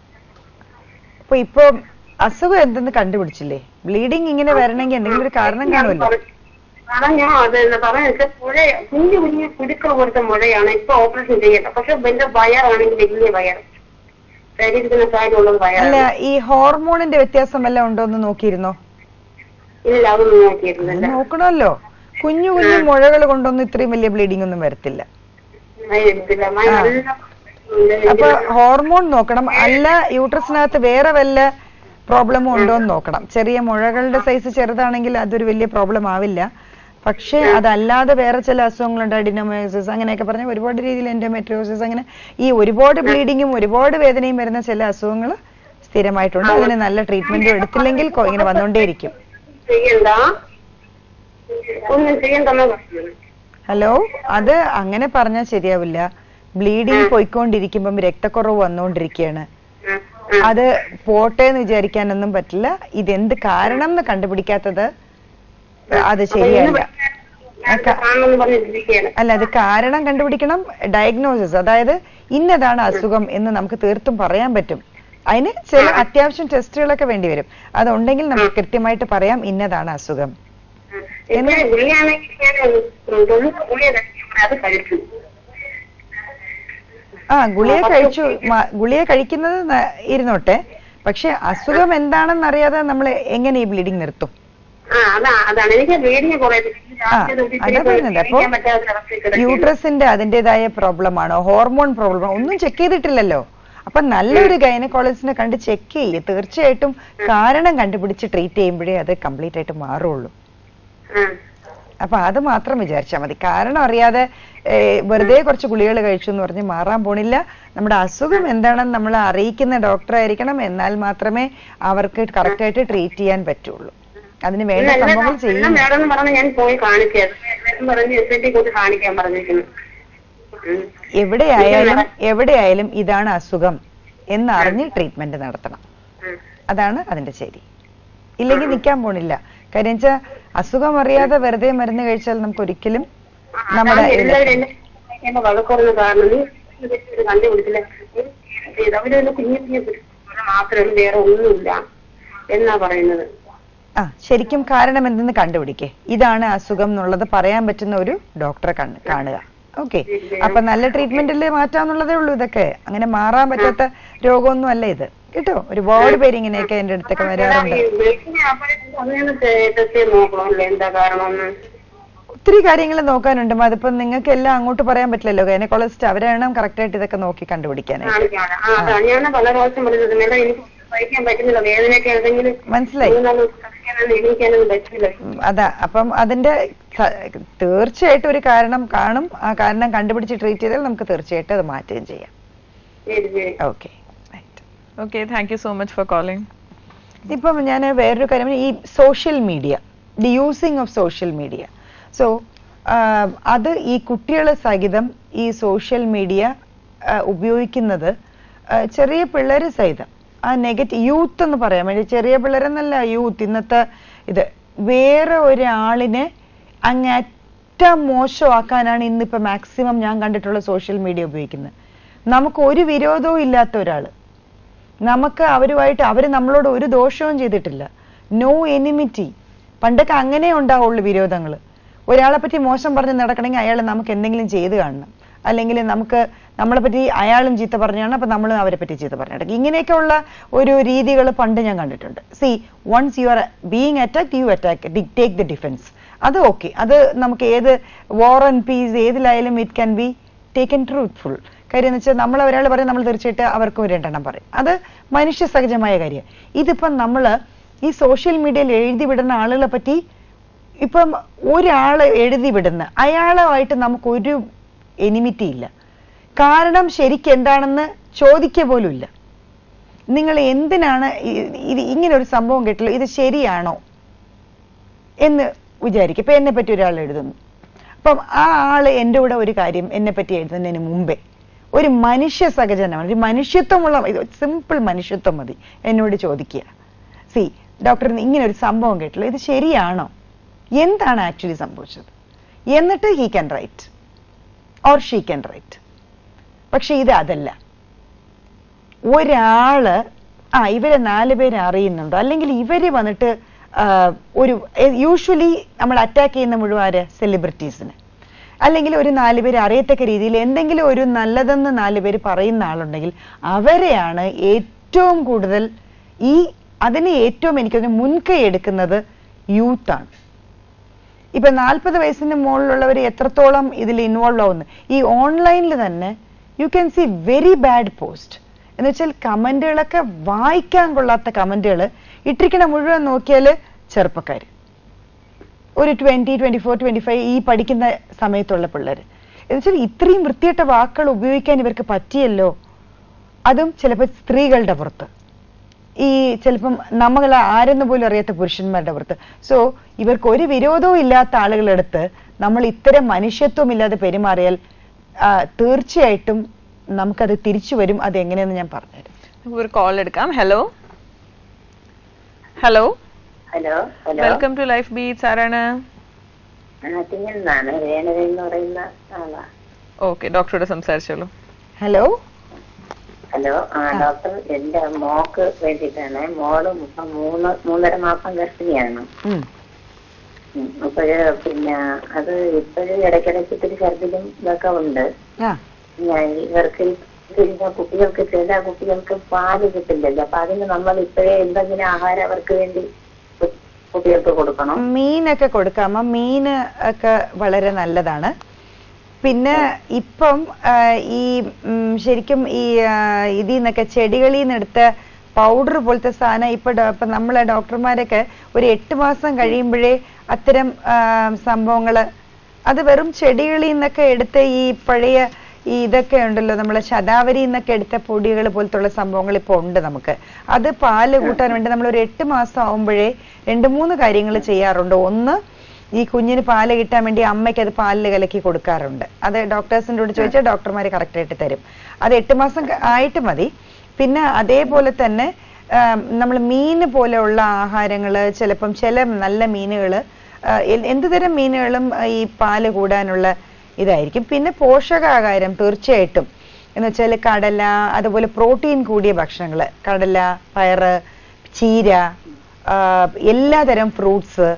അപ്പൊ ഇപ്പൊ അസുഖം എന്തെന്ന് കണ്ടുപിടിച്ചില്ലേ ബ്ലീഡിങ് ഇങ്ങനെ വരണമെങ്കിൽ എന്തെങ്കിലും ഒരു കാരണം കാണുമല്ലോ പറഞ്ഞു അത് എന്താ പറയാ പുഴ കുഞ്ഞു കുഞ്ഞു കുരുക്കൾ പോലത്തെ മുഴയാണ് ഇപ്പൊ ഓപ്പറേഷൻ ചെയ്യണ്ട പക്ഷെ എന്റെ വയറാണെങ്കിൽ വലിയ വയർ ശരീരത്തിന് കാര്യമുള്ളത് അല്ല വയറാണ് ഈ ഹോർമോണിന്റെ വ്യത്യാസം വല്ലതും ഉണ്ടോ എന്ന് നോക്കിയിരുന്നോ ഇല്ല അതൊന്നും നോക്കിയിരുന്നില്ല അത് നോക്കണമല്ലോ കുഞ്ഞു കുഞ്ഞു മുഴകൾ കൊണ്ടൊന്നും ഇത്രയും വലിയ ബ്ലീഡിംഗ് ഒന്നും വരത്തില്ല മരുന്നില്ല മയ ആ. നല്ല അപ്പൊ ഹോർമോൺ നോക്കണം അല്ല യൂട്രസിനകത്ത് വേറെ വല്ല പ്രോബ്ലമും ഉണ്ടോ എന്ന് നോക്കണം ചെറിയ മുഴകളുടെ സൈസ് ചെറുതാണെങ്കിൽ അതൊരു വലിയ പ്രോബ്ലം ആവില്ല പക്ഷേ അതല്ലാതെ വേറെ ചില അസുഖങ്ങളുണ്ട് അഡിനോമയോസിസ് അങ്ങനെയൊക്കെ പറഞ്ഞ ഒരുപാട് രീതിയിൽ എൻഡോമെട്രിയോസിസ് അങ്ങനെ ഈ ഒരുപാട് ബ്ലീഡിങ്ങും ഒരുപാട് വേദനയും വരുന്ന ചില അസുഖങ്ങൾ സ്ഥിരമായിട്ടുണ്ട് അതിന് നല്ല ട്രീറ്റ്മെന്റും എടുത്തില്ലെങ്കിൽ കൊ- ഇങ്ങനെ വന്നുകൊണ്ടേയിരിക്കും ചെയ്യണ്ട ഒന്നും ചെയ്യണ്ടെന്ന് പറഞ്ഞു ഹലോ അത് അങ്ങനെ പറഞ്ഞാൽ ശരിയാവില്ല ബ്ലീഡിങ് പോയിക്കൊണ്ടിരിക്കുമ്പം രക്തക്കുറവ് വന്നുകൊണ്ടിരിക്കുകയാണ് ആ, ആ. അത് പോട്ടെ എന്ന് വിചാരിക്കാനൊന്നും പറ്റില്ല ഇതെന്ത് കാരണം എന്ന് കണ്ടുപിടിക്കാത്തത് അത് ശരിയല്ല ഞാൻ കാണണമെന്ന് പറഞ്ഞിരിക്കുകയാണ് അല്ല അത് കാരണം കണ്ടുപിടിക്കണം ഡയഗ്നോസിസ് അതായത് ഇന്നതാണ് അസുഖം എന്ന് നമുക്ക് തീർത്തും പറയാൻ പറ്റും അതിന് ചില അത്യാവശ്യം ടെസ്റ്റുകളൊക്കെ വേണ്ടി വരും അതുണ്ടെങ്കിൽ നമുക്ക് കൃത്യമായിട്ട് പറയാം ഇന്നതാണ് അസുഖം ഇപ്പൊ ഗുളിയാണെങ്കിൽ ഞാൻ തൊണ്ണൂറ് ഗുളിക കഴിക്കും അത് കഴിച്ചു ആ ഗുളിക കഴിച്ചു മ- ഗുളിക കഴിക്കുന്നത് ന- ഇരുന്നോട്ടെ പക്ഷെ അസുഖം എന്താണെന്ന് അറിയാതെ നമ്മൾ എങ്ങനെ ഈ ബ്ലീഡിങ് നിർത്തും ആ അതാ അതാണ് എനിക്ക് ബ്ലീഡിങ് കുറെ ആ അതാ പറഞ്ഞത് അപ്പൊ യൂട്രസിന്റെ അതിന്റേതായ പ്രോബ്ലം ആണോ ഹോർമോൺ പ്രോബ്ലം ഒന്നും ചെക്ക് ചെയ്തിട്ടില്ലല്ലോ അപ്പൊ നല്ലൊരു ഗൈനക്കോളജിസ്റ്റിനെ കണ്ട് ചെക്ക് ചെയ്യ് തീർച്ചയായിട്ടും കാരണം കണ്ടുപിടിച്ച് ട്രീറ്റ് ചെയ്യുമ്പോഴേ അത് കംപ്ലീറ്റ് ആയിട്ട് മാറുള്ളൂ അപ്പൊ അത് മാത്രം വിചാരിച്ചാൽ മതി കാരണം അറിയാതെ ഏർ, വെറുതെ കുറച്ച് ഗുളികൾ കഴിച്ചു എന്ന് പറഞ്ഞ് മാറാൻ പോണില്ല നമ്മുടെ അസുഖം എന്താണെന്ന് നമ്മൾ അറിയിക്കുന്ന ഡോക്ടർ ആയിരിക്കണം എന്നാൽ മാത്രമേ അവർക്ക് കറക്റ്റ് ആയിട്ട് ട്രീറ്റ് ചെയ്യാൻ പറ്റുള്ളൂ അതിന് വേണ്ട സംഭവങ്ങൾ ചെയ്യും മേഡം പറഞ്ഞ് ഞാൻ പോയി കാണിച്ചത് എല്ലാവരും പറഞ്ഞ് എസ് ഐ ടി കൊണ്ട് കാണിക്കാൻ പറഞ്ഞിരിക്കുന്നു ഉം. എവിടെയായാലും എവിടെയായാലും ഇതാണ് അസുഖം എന്നറിഞ്ഞ് ട്രീറ്റ്മെന്റ് നടത്തണം ഉം. അതാണ് അതിന്റെ ശരി ഇല്ലെങ്കിൽ നിൽക്കാൻ പോണില്ല കാര്യം വെച്ചാൽ അസുഖം അറിയാതെ വെറുതെ മരുന്ന് കഴിച്ചാൽ നമുക്ക് ഒരിക്കലും ആ, നമ്മുടെ അതാണ് ഇതിൽ- എല്ലാവരും എന്നെ എന്നെ വഴക്കുറഞ്ഞ കാരണം നീ ഇത് ഇത് കണ്ടുപിടിച്ചില്ല ഇത് അവരൊന്ന് കുഞ്ഞു കുഞ്ഞു പിടിച്ചത് മാത്രമേ വേറെ ഒന്നുമില്ല എന്നാ പറയുന്നത് ആ ശരിക്കും കാരണം എന്തെന്ന് കണ്ടുപിടിക്കേ ഇതാണ് അസുഖം എന്നുള്ളത് പറയാൻ പറ്റുന്ന ഒരു ഡോക്ടറെ കണ്ണ് കാണുക ഓക്കെ അപ്പൊ നല്ല ട്രീറ്റ്മെന്റിൽ മാറ്റാന്നുള്ളതേ ഉള്ളൂ ഇതൊക്കെ അങ്ങനെ മാറാൻ പറ്റാത്ത രോഗമൊന്നും അല്ല ഇത് കേട്ടോ ഒരുപാട് പേര് ഇങ്ങനെയൊക്കെ എന്റെ അടുത്തൊക്കെ വരാറുണ്ട് ടെസ്റ്റ് ചെയ്ത് നോക്കണമല്ലോ എന്താ കാരണമെന്ന് ഒത്തിരി കാര്യങ്ങൾ നോക്കാനുണ്ട് അതിപ്പോ നിങ്ങൾക്ക് എല്ലാം അങ്ങോട്ട് പറയാൻ പറ്റില്ലല്ലോ ഗൈനക്കോളജിസ്റ്റ് അവരാണ് കറക്റ്റ് ആയിട്ട് ഇതൊക്കെ നോക്കി കണ്ടുപിടിക്കാനായിട്ട് കാണിക്കാണ് ആ അതാണ് ഞാൻ പല പ്രാവശ്യം പറഞ്ഞത് മേഡം എനിക്ക് സഹിക്കാൻ പറ്റുന്നില്ല വേദനയൊക്കെ എന്തെങ്കിലും മനസ്സിലായി മൂന്നാല് ദിവസം കഴിക്കാനൊന്നും എണീക്കാനൊന്നും പറ്റില്ല ഉം, അതാ അപ്പം അതിന്റെ സ- തീർച്ചയായിട്ടും ഒരു കാരണം കാണും ആ കാരണം കണ്ടുപിടിച്ച് ട്രീറ്റ് ചെയ്താൽ നമുക്ക് തീർച്ചയായിട്ടും അത് മാറ്റുകയും ചെയ്യാം ശരി ശരി okay okay thank you so much for calling ഇപ്പം ഞാൻ വേറൊരു കാര്യം ഈ social media the using of social media so അത് ഈ കുട്ടികളെ സഹിതം ഈ സോഷ്യൽ മീഡിയ ഉപയോഗിക്കുന്നത് ആ, ചെറിയ പിള്ളേര് സഹിതം ആ നെഗറ്റീവ് യൂത്ത് എന്ന് പറയാം വേണ്ടി ചെറിയ പിള്ളേരെന്നല്ല യൂത്ത് ഇന്നത്തെ ഇത് വേറെ ഒരാളിനെ അങ്ങേറ്റം മോശമാക്കാനാണ് ഇന്നിപ്പോ മാക്സിമം ഞാൻ കണ്ടിട്ടുള്ള സോഷ്യൽ മീഡിയ ഉപയോഗിക്കുന്നത് നമുക്ക് ഒരു വിരോധവും ഇല്ലാത്ത ഒരാള് നമുക്ക് അവരുമായിട്ട് അവര് നമ്മളോട് ഒരു ദോഷവും ചെയ്തിട്ടില്ല നോ എനിമിറ്റി പണ്ടൊക്കെ അങ്ങനെ ഉണ്ടാവുള്ളൂ വിരോധങ്ങൾ ഒരാളെ പറ്റി മോശം പറഞ്ഞ് നടക്കണമെങ്കിൽ അയാൾ നമുക്ക് എന്തെങ്കിലും ചെയ്ത് കാണണം അല്ലെങ്കിൽ നമുക്ക് നമ്മളെ പറ്റി അയാളും ചീത്ത പറഞ്ഞാണ് അപ്പൊ നമ്മളും അവരെ പറ്റി ചീത്ത പറഞ്ഞു ഇങ്ങനെയൊക്കെ ഉള്ള ഒരു രീതികൾ പണ്ട് ഞാൻ കണ്ടിട്ടുണ്ട് see once you are being attack you attack take the defence അത് ഓക്കെ അത് നമുക്ക് ഏത് വാർ ആൻഡ് പീസ് ഏതിലായാലും it can be taken truthful കാര്യം എന്ന് വെച്ചാൽ നമ്മൾ ഒരാൾ പറയും നമ്മൾ തീർച്ചയായിട്ടും അവർക്കും ഒരു രണ്ടെണ്ണം പറയും അത് മനുഷ്യ സഹജമായ കാര്യം ഇതിപ്പം നമ്മൾ ഈ സോഷ്യൽ മീഡിയയിൽ എഴുതി വിടുന്ന ആളുകളെ പറ്റി ഇപ്പം ഒരാൾ എഴുതി വിടുന്ന അയാളുമായിട്ട് നമുക്ക് ഒരു എനിമിറ്റി ഇല്ല കാരണം ശരിക്കും എന്താണെന്ന് ചോദിക്കുക പോലും ഇല്ല നിങ്ങൾ എന്തിനാണ് ഇ- ഇത് ഇങ്ങനെ ഒരു സംഭവം കേട്ടല്ലോ ഇത് ശരിയാണോ എന്ന് വിചാരിക്കും ഇപ്പൊ എന്നെ പറ്റി ഒരാൾ എഴുതുന്നു അപ്പം ആ ആള് എൻ്റെ കൂടെ ഒരു കാര്യം എന്നെ പറ്റി എഴുതുന്നതിന് മുമ്പേ ഒരു മനുഷ്യ സഹജനമാണ് ഒരു മനുഷ്യത്വമുള്ള സിമ്പിൾ മനുഷ്യത്വം മതി എന്നോട് ചോദിക്കുക സി ഡോക്ടർ ഇങ്ങനെ ഒരു സംഭവം കേട്ടല്ലോ ഇത് ശരിയാണോ എന്താണ് ആക്ച്വലി സംഭവിച്ചത് എന്നിട്ട് he can write or she can write പക്ഷെ ഇത് അതല്ല ഒരാള് ആ ഇവരെ നാല് പേര് അറിയുന്നുണ്ടോ അല്ലെങ്കിൽ ഇവര് വന്നിട്ട് ആ, ഒരു യൂഷ്വലി നമ്മൾ അറ്റാക്ക് ചെയ്യുന്ന മുഴുവൻ ആര് സെലിബ്രിറ്റീസിന് അല്ലെങ്കിൽ ഒരു നാല് പേര് അറിയത്തക്ക രീതിയിൽ എന്തെങ്കിലും ഒരു നല്ലതെന്ന് നാല് പേര് പറയുന്ന ആളുണ്ടെങ്കിൽ അവരെയാണ് ഏറ്റവും കൂടുതൽ ഈ അതിന് ഏറ്റവും എനിക്കൊന്ന് മുൻകൈ എടുക്കുന്നത് യൂത്താണ് ഇപ്പൊ നാൽപ്പത് വയസ്സിന് മുകളിലുള്ളവർ എത്രത്തോളം ഇതിൽ ഇൻവോൾവ് ആവുന്നു ഈ ഓൺലൈനിൽ തന്നെ you can see very bad post എന്ന് വെച്ചാൽ കമന്റുകളൊക്കെ വായിക്കാൻ കൊള്ളാത്ത കമന്റുകൾ ഇട്ടിരിക്കണ മുഴുവൻ നോക്കിയാൽ ചെറുപ്പക്കാർ ഒരു twenty twenty four twenty five ഈ പഠിക്കുന്ന സമയത്തുള്ള പിള്ളേർ എന്ന് വെച്ചാൽ ഇത്രയും വൃത്തിയിട്ട വാക്കുകൾ ഉപയോഗിക്കാൻ ഇവർക്ക് പറ്റിയല്ലോ അതും ചിലപ്പോൾ സ്ത്രീകളുടെ പുറത്ത് ഈ ചിലപ്പം നമ്മൾ ആരെന്ന് പോലും അറിയാത്ത പുരുഷന്മാരുടെ പുറത്ത് സോ ഇവർക്ക് ഒരു വിരോധവും ഇല്ലാത്ത ആളുകളെടുത്ത് നമ്മൾ ഇത്തരം മനുഷ്യത്വം ഇല്ലാതെ പെരുമാറിയാൽ ആ, തീർച്ചയായിട്ടും നമുക്കത് തിരിച്ചു വരും അത് എങ്ങനെയെന്ന് ഞാൻ പറഞ്ഞുതരാം നമുക്ക് ഒരു കോൾ എടുക്കാം hello hello hello hello welcome to life beats ആരാണ് ആറ്റിങ്ങന്നാണ് വേണത എന്ന് പറയുന്ന ആളാ ഓക്കെ ഡോക്ടറോട് സംസാരിച്ചോളൂ ഹലോ ഹലോ ആ ഡോക്ടർ എന്റെ മോക്ക് വേണ്ടിയിട്ടാണ് മോള് ഇപ്പൊ മൂന്ന് മൂന്നര മാസം ഗർഭിണിയാണ് ഉം. ഉം. അപ്പോഴ് പിന്നെ അത് ഇപ്പോഴും ഇടയ്ക്കിടയ്ക്ക് ഇത്തിരി ഛർദിലും ഇതൊക്കെ ഉണ്ട് ആ ഞാൻ ഇവർക്ക് ഈ പിന്നെ കുട്ടികൾക്ക് ചില കുട്ടികൾക്ക് പാല് കിട്ടില്ലല്ലോ അപ്പൊ അതിന് നമ്മൾ ഇപ്പോഴേ എന്തെങ്കിലും ആഹാരം അവർക്ക് വേണ്ടി കു- കുട്ടികൾക്ക് കൊടുക്കണം മീനൊക്കെ കൊടുക്കാമോ മീന് ഒക്കെ വളരെ നല്ലതാണ് പിന്നെ ഇപ്പം ആ, ഈ ഉം, ശരിക്കും ഈ ആ, ഇതിൽ നിന്നൊക്കെ ചെടികളിൽ നിന്ന് എടുത്ത പൗഡർ പോലത്തെ സാധനം ഇപ്പൊ ഡോ- ഇപ്പൊ നമ്മളെ ഡോക്ടർമാരൊക്കെ ഒരു എട്ട് മാസം കഴിയുമ്പോഴേ അത്തരം ആ, സംഭവങ്ങള് അത് വെറും ചെടികളിൽ നിന്നൊക്കെ എടുത്ത ഈ പഴയ ഈ ഇതൊക്കെ ഉണ്ടല്ലോ നമ്മളെ ശതാവരി എന്നൊക്കെ എടുത്ത പൊടികൾ പോലത്തുള്ള സംഭവങ്ങൾ ഇപ്പൊ ഉണ്ട് നമുക്ക് അത് പാല് കൂട്ടാൻ വേണ്ടി നമ്മൾ ഒരു എട്ട് മാസം ആവുമ്പോഴേ രണ്ട് മൂന്ന് കാര്യങ്ങൾ ചെയ്യാറുണ്ട് ഒന്ന് ഈ കുഞ്ഞിന് പാല് കിട്ടാൻ വേണ്ടി അമ്മയ്ക്ക് അത് പാലിൽ കലക്കി കൊടുക്കാറുണ്ട് അത് ഡോക്ടേഴ്സിൻ്റെ കൂടെ ചോദിച്ചാൽ ഡോക്ടർമാർ കറക്റ്റ് ആയിട്ട് തരും അത് എട്ട് മാസം ക- ആയിട്ട് മതി പിന്നെ അതേപോലെ തന്നെ നമ്മൾ മീന് പോലെയുള്ള ആഹാരങ്ങള് ചിലപ്പം ചില നല്ല മീനുകള് ആ, എ- എന്ത് തരം മീനുകളും ആ, ഈ പാല് കൂടാനുള്ള ഇതായിരിക്കും പിന്നെ പോഷകാഹാരം തീർച്ചയായിട്ടും എന്ന് വെച്ചാൽ കടല അതുപോലെ പ്രോട്ടീൻ കൂടിയ ഭക്ഷണങ്ങൾ കടല പയറ് ചീര ആ, എല്ലാതരം ഫ്രൂട്ട്സ്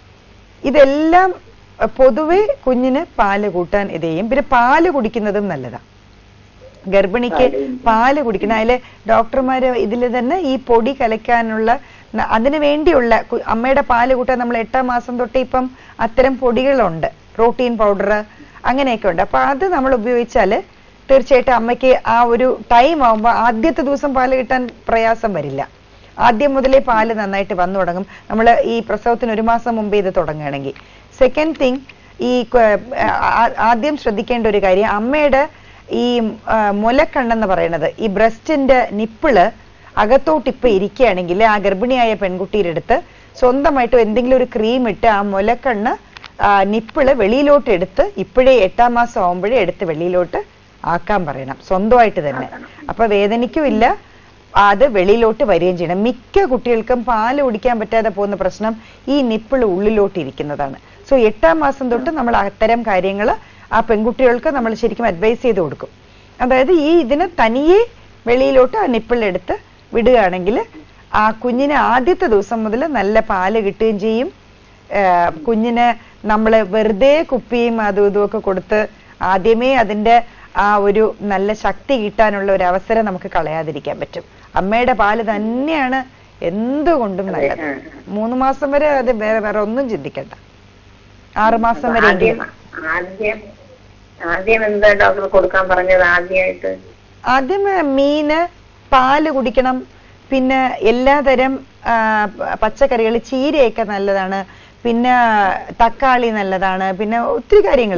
ഇതെല്ലാം അഹ് പൊതുവെ കുഞ്ഞിന് പാല് കൂട്ടാൻ ഇത് ചെയ്യും പിന്നെ പാല് കുടിക്കുന്നതും നല്ലതാണ് ഗർഭിണിക്ക് പാല് കുടിക്കണം അതില് ഡോക്ടർമാര് ഇതിൽ തന്നെ ഈ പൊടി കലക്കാനുള്ള ന- അതിന് വേണ്ടിയുള്ള കു- അമ്മയുടെ പാല് കൂട്ടാൻ നമ്മൾ എട്ടാം മാസം തൊട്ട് ഇപ്പം അത്തരം പൊടികളുണ്ട് പ്രോട്ടീൻ പൗഡർ അങ്ങനെയൊക്കെ ഉണ്ട് അപ്പൊ അത് നമ്മൾ ഉപയോഗിച്ചാല് തീർച്ചയായിട്ടും അമ്മയ്ക്ക് ആ ഒരു ടൈം ആവുമ്പോൾ ആദ്യത്തെ ദിവസം പാല് കിട്ടാൻ പ്രയാസം വരില്ല ആദ്യം മുതലേ പാല് നന്നായിട്ട് വന്നു തുടങ്ങും നമ്മൾ ഈ പ്രസവത്തിന് ഒരു മാസം മുമ്പേ ഇത് തുടങ്ങുകയാണെങ്കിൽ സെക്കൻഡ് തിങ് ഈ ക- ആ- ആദ്യം ശ്രദ്ധിക്കേണ്ട ഒരു കാര്യം അമ്മയുടെ ഈ ആ, മുലക്കണ്ണെന്ന് പറയുന്നത് ഈ ബ്രസ്റ്റിന്റെ നിപ്പിള് അകത്തോട്ട് ഇപ്പൊ ഇരിക്കുകയാണെങ്കിൽ ആ ഗർഭിണിയായ പെൺകുട്ടിയുടെ അടുത്ത് സ്വന്തമായിട്ട് എന്തെങ്കിലും ഒരു ക്രീം ഇട്ട് ആ മുലക്കണ്ണ് ആ, നിപ്പിള് വെളിയിലോട്ട് എടുത്ത് ഇപ്പോഴേ എട്ടാം മാസം ആവുമ്പോഴേ എടുത്ത് വെളിയിലോട്ട് ആക്കാൻ പറയണം സ്വന്തമായിട്ട് തന്നെ അപ്പൊ വേദനിക്കുമില്ല അത് വെളിയിലോട്ട് വരികയും ചെയ്യണം മിക്ക കുട്ടികൾക്കും പാല് കുടിക്കാൻ പറ്റാതെ പോകുന്ന പ്രശ്നം ഈ നിപ്പിൾ ഉള്ളിലോട്ട് ഇരിക്കുന്നതാണ് സോ എട്ടാം മാസം തൊട്ട് നമ്മൾ അത്തരം കാര്യങ്ങൾ ആ പെൺകുട്ടികൾക്ക് നമ്മൾ ശരിക്കും അഡ്വൈസ് ചെയ്ത് കൊടുക്കും അതായത് ഈ ഇതിന് തനിയെ വെളിയിലോട്ട് ആ നിപ്പിൾ എടുത്ത് വിടുകയാണെങ്കിൽ ആ കുഞ്ഞിന് ആദ്യത്തെ ദിവസം മുതൽ നല്ല പാല് കിട്ടുകയും ചെയ്യും ഏർ കുഞ്ഞിന് നമ്മൾ വെറുതെ കുപ്പിയും അതും ഇതും ഒക്കെ കൊടുത്ത് ആദ്യമേ അതിന്റെ ആ ഒരു നല്ല ശക്തി കിട്ടാനുള്ള ഒരു അവസരം നമുക്ക് കളയാതിരിക്കാൻ പറ്റും അമ്മയുടെ പാല് തന്നെയാണ് എന്തുകൊണ്ടും നല്ലത് മൂന്ന് മാസം വരെ അത് വേറെ വേറെ ഒന്നും ചിന്തിക്കണ്ട ആറ് മാസം വരെ ആദ്യം ആദ്യം ആദ്യം എന്താ ഡോക്ടർ കൊടുക്കാൻ പറഞ്ഞത് ആദ്യമായിട്ട് ആദ്യം മീന് പാല് കുടിക്കണം പിന്നെ എല്ലാതരം പച്ചക്കറികൾ ചീരയൊക്കെ നല്ലതാണ് പിന്നെ തക്കാളി നല്ലതാണ് പിന്നെ ഒത്തിരി കാര്യങ്ങൾ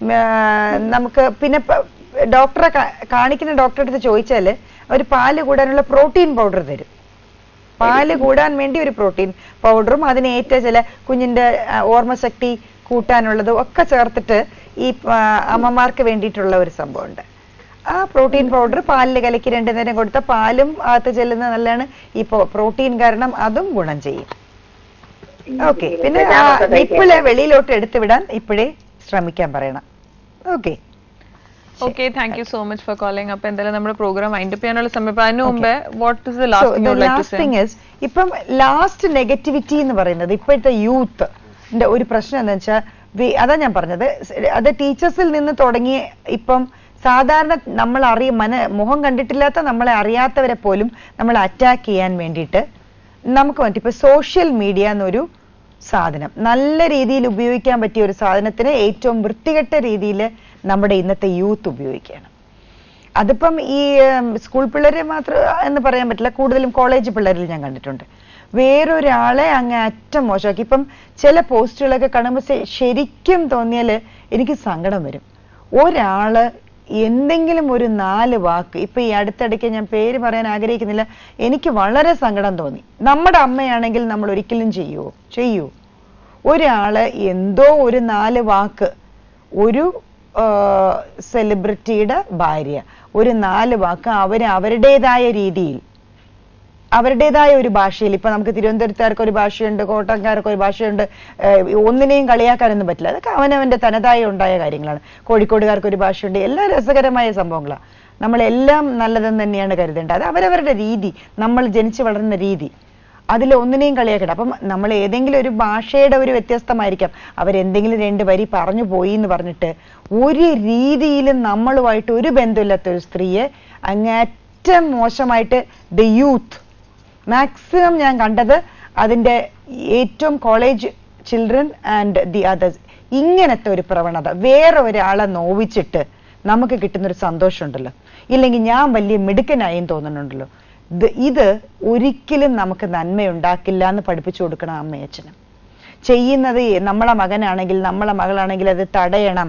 നമുക്ക് പിന്നെ പ- ഡോക്ടറെ കാ- കാണിക്കുന്ന ഡോക്ടറെ അടുത്ത് ചോദിച്ചാൽ അവർ പാല് കൂടാനുള്ള പ്രോട്ടീൻ പൗഡർ തരും പാല് കൂടാൻ വേണ്ടി ഒരു പ്രോട്ടീൻ പൗഡറും അതിന് ഏറ്റ ചില കുഞ്ഞിന്റെ ആ, ഓർമ്മശക്തി കൂട്ടാനുള്ളതും ഒക്കെ ചേർത്തിട്ട് ഈ ആ, അമ്മമാർക്ക് വേണ്ടിയിട്ടുള്ള ഒരു സംഭവമുണ്ട് ആ പ്രോട്ടീൻ പൗഡർ പാലിൽ കലക്കി രണ്ടു നേരം കൊടുത്ത പാലും അകത്ത് ചെല്ലുന്നത് നല്ലതാണ് ഈ പ്രോട്ടീൻ കാരണം അതും ഗുണം ചെയ്യും ഓക്കെ പിന്നെ ആ നിപ്പിള് വെളിയിലോട്ട് എടുത്തു വിടാൻ ഇപ്പോഴേ ശ്രമിക്കാൻ പറയണം okay okay thank you so much for calling അപ്പൊ എന്തായാലും നമ്മുടെ പ്രോഗ്രാം വൈൻഡ് അപ്പ് ചെയ്യാനുള്ള സമയം അപ്പൊ അതിന് മുമ്പേ what is the last last thing is ഇപ്പം ലാസ്റ്റ് നെഗറ്റിവിറ്റി എന്ന് പറയുന്നത് ഇപ്പോഴത്തെ യൂത്ത് ഒരു പ്രശ്നം എന്താ വെച്ചാൽ അതാ ഞാൻ പറഞ്ഞത് സ് അത് ടീച്ചേഴ്സിൽ നിന്ന് തുടങ്ങി ഇപ്പം സാധാരണ നമ്മൾ അറിയ മന മുഖം കണ്ടിട്ടില്ലാത്ത നമ്മളെ അറിയാത്തവരെ പോലും നമ്മൾ അറ്റാക്ക് ചെയ്യാൻ വേണ്ടിയിട്ട് നമുക്ക് പറ്റും ഇപ്പൊ സോഷ്യൽ മീഡിയ എന്നൊരു സാധനം നല്ല രീതിയിൽ ഉപയോഗിക്കാൻ പറ്റിയ ഒരു സാധനത്തിന് ഏറ്റവും വൃത്തികെട്ട രീതിയിൽ നമ്മുടെ ഇന്നത്തെ യൂത്ത് ഉപയോഗിക്കുകയാണ് അതിപ്പം ഈ ഉം, സ്കൂൾ പിള്ളേരെ മാത്രം എന്ന് പറയാൻ പറ്റില്ല കൂടുതലും കോളേജ് പിള്ളേരിൽ ഞാൻ കണ്ടിട്ടുണ്ട് വേറൊരാളെ അങ്ങ് അറ്റം മോശമാക്കി ഇപ്പം ചില പോസ്റ്റുകളൊക്കെ കാണുമ്പോൾ ശ- ശരിക്കും തോന്നിയാല് എനിക്ക് സങ്കടം വരും ഒരാള് എന്തെങ്കിലും ഒരു നാല് വാക്ക് ഇപ്പൊ ഈ അടുത്തിടയ്ക്ക് ഞാൻ പേര് പറയാൻ ആഗ്രഹിക്കുന്നില്ല എനിക്ക് വളരെ സങ്കടം തോന്നി നമ്മുടെ അമ്മയാണെങ്കിൽ നമ്മൾ ഒരിക്കലും ചെയ്യുവോ ചെയ്യൂ ഒരാള് എന്തോ ഒരു നാല് വാക്ക് ഒരു സെലിബ്രിറ്റിയുടെ ഭാര്യ ഒരു നാല് വാക്ക് അവര് അവരുടേതായ രീതിയിൽ അവരുടേതായ ഒരു ഭാഷയിൽ ഇപ്പൊ നമുക്ക് തിരുവനന്തപുരത്തുകാർക്ക് ഒരു ഭാഷയുണ്ട് കോട്ടയംകാർക്ക് ഒരു ഭാഷയുണ്ട് ഏഹ് ഒന്നിനെയും കളിയാക്കാനൊന്നും പറ്റില്ല അതൊക്കെ അവനവന്റെ തനതായ ഉണ്ടായ കാര്യങ്ങളാണ് കോഴിക്കോടുകാർക്ക് ഒരു ഭാഷയുണ്ട് എല്ലാം രസകരമായ സംഭവങ്ങളാണ് നമ്മളെല്ലാം നല്ലതെന്ന് തന്നെയാണ് കരുതേണ്ടത് അത് അവരവരുടെ രീതി നമ്മൾ ജനിച്ചു വളർന്ന രീതി അതിൽ ഒന്നിനെയും കളിയാക്കട്ടെ അപ്പം നമ്മൾ ഏതെങ്കിലും ഒരു ഭാഷയുടെ ഒരു വ്യത്യസ്തമായിരിക്കാം അവരെന്തെങ്കിലും രണ്ട് വരി പറഞ്ഞു പോയി എന്ന് പറഞ്ഞിട്ട് ഒരു രീതിയിലും നമ്മളുമായിട്ട് ഒരു ബന്ധമില്ലാത്ത ഒരു സ്ത്രീയെ അങ്ങേറ്റം മോശമായിട്ട് ദ യൂത്ത് മാക്സിമം ഞാൻ കണ്ടത് അതിന്റെ ഏറ്റവും college children and the others ഇങ്ങനത്തെ ഒരു പ്രവണത വേറെ ഒരാളെ നോവിച്ചിട്ട് നമുക്ക് കിട്ടുന്ന ഒരു സന്തോഷമുണ്ടല്ലോ ഇല്ലെങ്കിൽ ഞാൻ വലിയ മിടുക്കനായും തോന്നുന്നുണ്ടല്ലോ ഇത് ഇത് ഒരിക്കലും നമുക്ക് നന്മയുണ്ടാക്കില്ല എന്ന് പഠിപ്പിച്ചു കൊടുക്കണം അമ്മയച്ഛനും ചെയ്യുന്നത് നമ്മളെ മകനാണെങ്കിൽ നമ്മളെ മകളാണെങ്കിൽ അത് തടയണം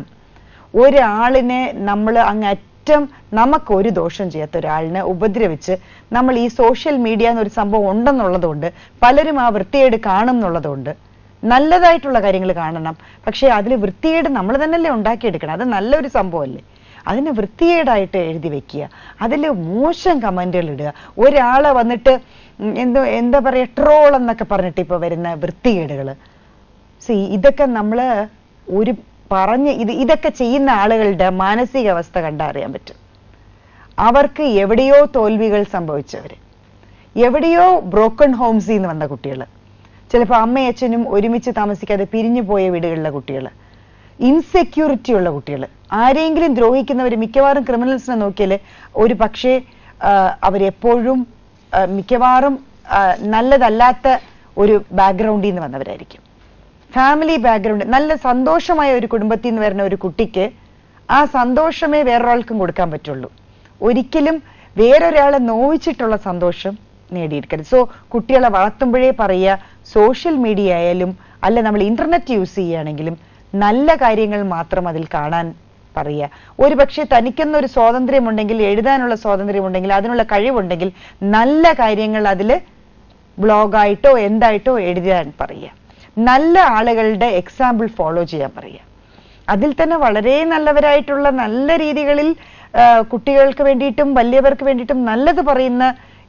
ഒരാളിനെ നമ്മൾ അങ്ങറ്റം നമുക്ക് ഒരു ദോഷം ചെയ്യാത്ത ഒരാളിനെ ഉപദ്രവിച്ച് നമ്മൾ ഈ സോഷ്യൽ മീഡിയ എന്നൊരു സംഭവം ഉണ്ടെന്നുള്ളത് കൊണ്ട് പലരും ആ വൃത്തിയേട് കാണും എന്നുള്ളതുകൊണ്ട് നല്ലതായിട്ടുള്ള കാര്യങ്ങൾ കാണണം പക്ഷെ അതിൽ വൃത്തിയേട് നമ്മൾ തന്നെയല്ലേ ഉണ്ടാക്കിയെടുക്കണം അത് നല്ലൊരു സംഭവമല്ലേ അതിനെ വൃത്തികേടായിട്ട് എഴുതി വെക്കുക അതിൽ മോശം കമന്റുകൾ ഇടുക ഒരാളെ വന്നിട്ട് ഉം എന്തോ എന്താ പറയാ ട്രോൾ എന്നൊക്കെ പറഞ്ഞിട്ട് ഇപ്പൊ വരുന്ന വൃത്തികേടുകൾ സി ഇതൊക്കെ നമ്മള് ഒരു പറഞ്ഞ് ഇത് ഇതൊക്കെ ചെയ്യുന്ന ആളുകളുടെ മാനസികാവസ്ഥ കണ്ടാ അറിയാൻ പറ്റും അവർക്ക് എവിടെയോ തോൽവികൾ സംഭവിച്ചവര് എവിടെയോ ബ്രോക്കൺ ഹോംസിൽ നിന്ന് വന്ന കുട്ടികൾ ചിലപ്പോൾ അമ്മയും അച്ഛനും ഒരുമിച്ച് താമസിക്കാതെ പിരിഞ്ഞു പോയ വീടുകളിലെ കുട്ടികൾ ഇൻസെക്യൂരിറ്റി ഉള്ള കുട്ടികൾ ആരെങ്കിലും ദ്രോഹിക്കുന്നവർ മിക്കവാറും ക്രിമിനൽസിനെ നോക്കിയാൽ ഒരു പക്ഷേ അവരെപ്പോഴും ആ, മിക്കവാറും ആ, നല്ലതല്ലാത്ത ഒരു ബാക്ക്ഗ്രൗണ്ടിൽ നിന്ന് വന്നവരായിരിക്കും ഫാമിലി ബാക്ക്ഗ്രൗണ്ട് നല്ല സന്തോഷമായ ഒരു കുടുംബത്തിൽ നിന്ന് വരുന്ന ഒരു കുട്ടിക്ക് ആ സന്തോഷമേ വേറൊരാൾക്കും കൊടുക്കാൻ പറ്റുള്ളൂ ഒരിക്കലും വേറൊരാളെ നോവിച്ചിട്ടുള്ള സന്തോഷം നേടിയെടുക്കരുത് സോ കുട്ടികളെ വളർത്തുമ്പോഴേ പറയുക സോഷ്യൽ മീഡിയ ആയാലും അല്ല നമ്മൾ ഇന്റർനെറ്റ് യൂസ് ചെയ്യുകയാണെങ്കിലും നല്ല കാര്യങ്ങൾ മാത്രം അതിൽ കാണാൻ പറയുക ഒരു പക്ഷേ തനിക്കൊന്നൊരു സ്വാതന്ത്ര്യമുണ്ടെങ്കിൽ എഴുതാനുള്ള സ്വാതന്ത്ര്യമുണ്ടെങ്കിൽ അതിനുള്ള കഴിവുണ്ടെങ്കിൽ നല്ല കാര്യങ്ങൾ അതിൽ ബ്ലോഗായിട്ടോ എന്തായിട്ടോ എഴുതാൻ പറയുക നല്ല ആളുകളുടെ എക്സാമ്പിൾ ഫോളോ ചെയ്യാൻ പറയുക അതിൽ തന്നെ വളരെ നല്ലവരായിട്ടുള്ള നല്ല രീതികളിൽ ആ, കുട്ടികൾക്ക് വേണ്ടിയിട്ടും വലിയവർക്ക് വേണ്ടിയിട്ടും നല്ലത് പറയുന്ന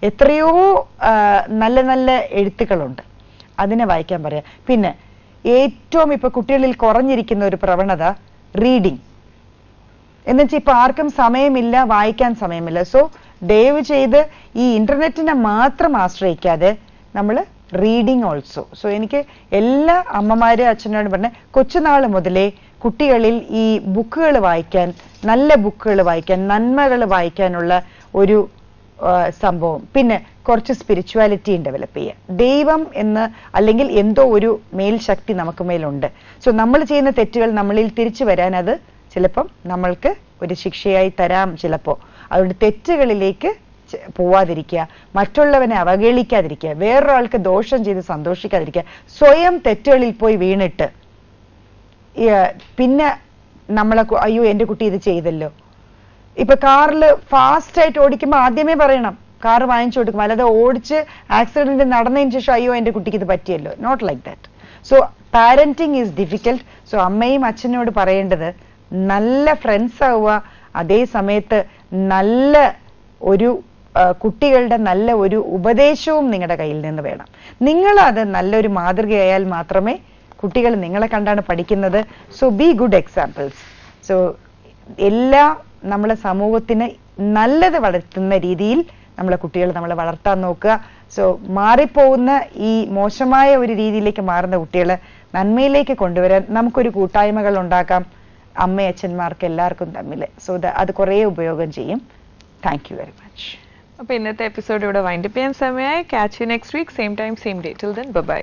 എത്രയോ ആ, നല്ല നല്ല എഴുത്തുകളുണ്ട് അതിനെ വായിക്കാൻ പറയാം പിന്നെ ഏറ്റവും ഇപ്പൊ കുട്ടികളിൽ കുറഞ്ഞിരിക്കുന്ന ഒരു പ്രവണത റീഡിങ് എന്നുവെച്ചാൽ ഇപ്പൊ ആർക്കും സമയമില്ല വായിക്കാൻ സമയമില്ല സോ ദയവ് ചെയ്ത് ഈ ഇന്റർനെറ്റിനെ മാത്രം ആശ്രയിക്കാതെ നമ്മൾ റീഡിങ് ഓൾസോ സോ എനിക്ക് എല്ലാ അമ്മമാരും അച്ഛനോടും പറഞ്ഞ കൊച്ചുനാൾ മുതലേ കുട്ടികളിൽ ഈ ബുക്കുകൾ വായിക്കാൻ നല്ല ബുക്കുകൾ വായിക്കാൻ നന്മകൾ വായിക്കാനുള്ള ഒരു ആ, സംഭവം പിന്നെ കുറച്ച് സ്പിരിച്വാലിറ്റിയും ഡെവലപ്പ് ചെയ്യുക ദൈവം എന്ന് അല്ലെങ്കിൽ എന്തോ ഒരു മേൽശക്തി നമുക്ക് മേലുണ്ട് സോ നമ്മൾ ചെയ്യുന്ന തെറ്റുകൾ നമ്മളിൽ തിരിച്ചു വരാൻ അത് ചിലപ്പം നമ്മൾക്ക് ഒരു ശിക്ഷയായി തരാം ചിലപ്പോൾ അതുകൊണ്ട് തെറ്റുകളിലേക്ക് ചെ- പോവാതിരിക്കുക മറ്റുള്ളവനെ അവഹേളിക്കാതിരിക്കുക വേറൊരാൾക്ക് ദോഷം ചെയ്ത് സന്തോഷിക്കാതിരിക്കുക സ്വയം തെറ്റുകളിൽ പോയി വീണിട്ട് ഈ, പിന്നെ നമ്മളെ കു- അയ്യോ എന്റെ കുട്ടി ഇത് ചെയ്തല്ലോ ഇപ്പൊ കാറിൽ ഫാസ്റ്റ് ആയിട്ട് ഓടിക്കുമ്പോൾ ആദ്യമേ പറയണം കാർ വാങ്ങിച്ചു കൊടുക്കും അല്ലാതെ ഓടിച്ച് ആക്സിഡന്റ് നടന്നതിന് ശേഷം അയ്യോ എന്റെ കുട്ടിക്ക് ഇത് പറ്റിയല്ലോ not like that so parenting is difficult so അമ്മയും അച്ഛനോട് പറയേണ്ടത് നല്ല ഫ്രണ്ട്സ് ആവുക അതേ സമയത്ത് നല്ല ഒരു ആ, കുട്ടികളുടെ നല്ല ഒരു ഉപദേശവും നിങ്ങളുടെ കയ്യിൽ നിന്ന് വേണം നിങ്ങൾ അത് നല്ലൊരു മാതൃകയായാൽ മാത്രമേ കുട്ടികൾ നിങ്ങളെ കണ്ടാണ് പഠിക്കുന്നത് so be good examples so എല്ലാ നമ്മളെ സമൂഹത്തിന് നല്ലത് വളർത്തുന്ന രീതിയിൽ നമ്മളെ കുട്ടികൾ നമ്മളെ വളർത്താൻ നോക്കുക സോ മാറിപ്പോകുന്ന ഈ മോശമായ ഒരു രീതിയിലേക്ക് മാറുന്ന കുട്ടികളെ നന്മയിലേക്ക് കൊണ്ടുവരാൻ നമുക്കൊരു കൂട്ടായ്മകൾ ഉണ്ടാക്കാം അമ്മയച്ഛന്മാർക്ക് എല്ലാവർക്കും തമ്മിൽ സോ അത് കുറേ ഉപയോഗം ചെയ്യും താങ്ക് യു വെരി മച്ച് അപ്പൊ ഇന്നത്തെ എപ്പിസോഡ് ഇവിടെ വൈൻഡപ്പ് ചെയ്യാൻ സമയമായി catch you next week same time same day till then bye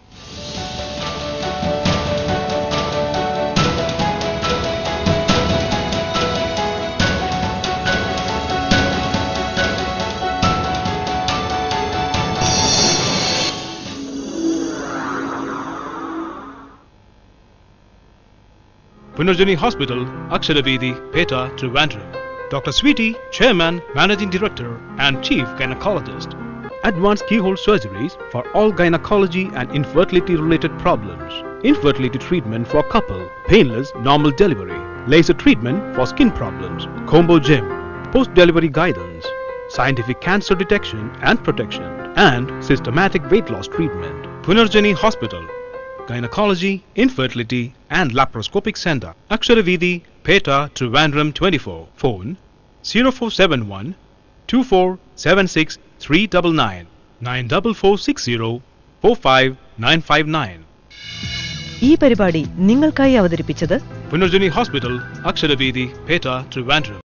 Punarjani Hospital, Aksharavedi, Peta, Trivandrum. Dr. Sweetie, Chairman, Managing Director, and Chief Gynecologist. Advanced keyhole surgeries for all gynecology and infertility related problems. Infertility treatment for couple, painless normal delivery, laser treatment for skin problems, combo gym, post delivery guidance, scientific cancer detection and protection, and systematic weight loss treatment. Punarjani Hospital, Gynecology, Infertility and Laparoscopic Center. Aksharavidi, Peta, Trivandrum 24. Phone 0471 2476 399 94460 45959. ഈ പരിപാടി നിങ്ങൾക്കായി അവതരിപ്പിച്ചത് Punarjani Hospital, Aksharavidi, Peta, Trivandrum.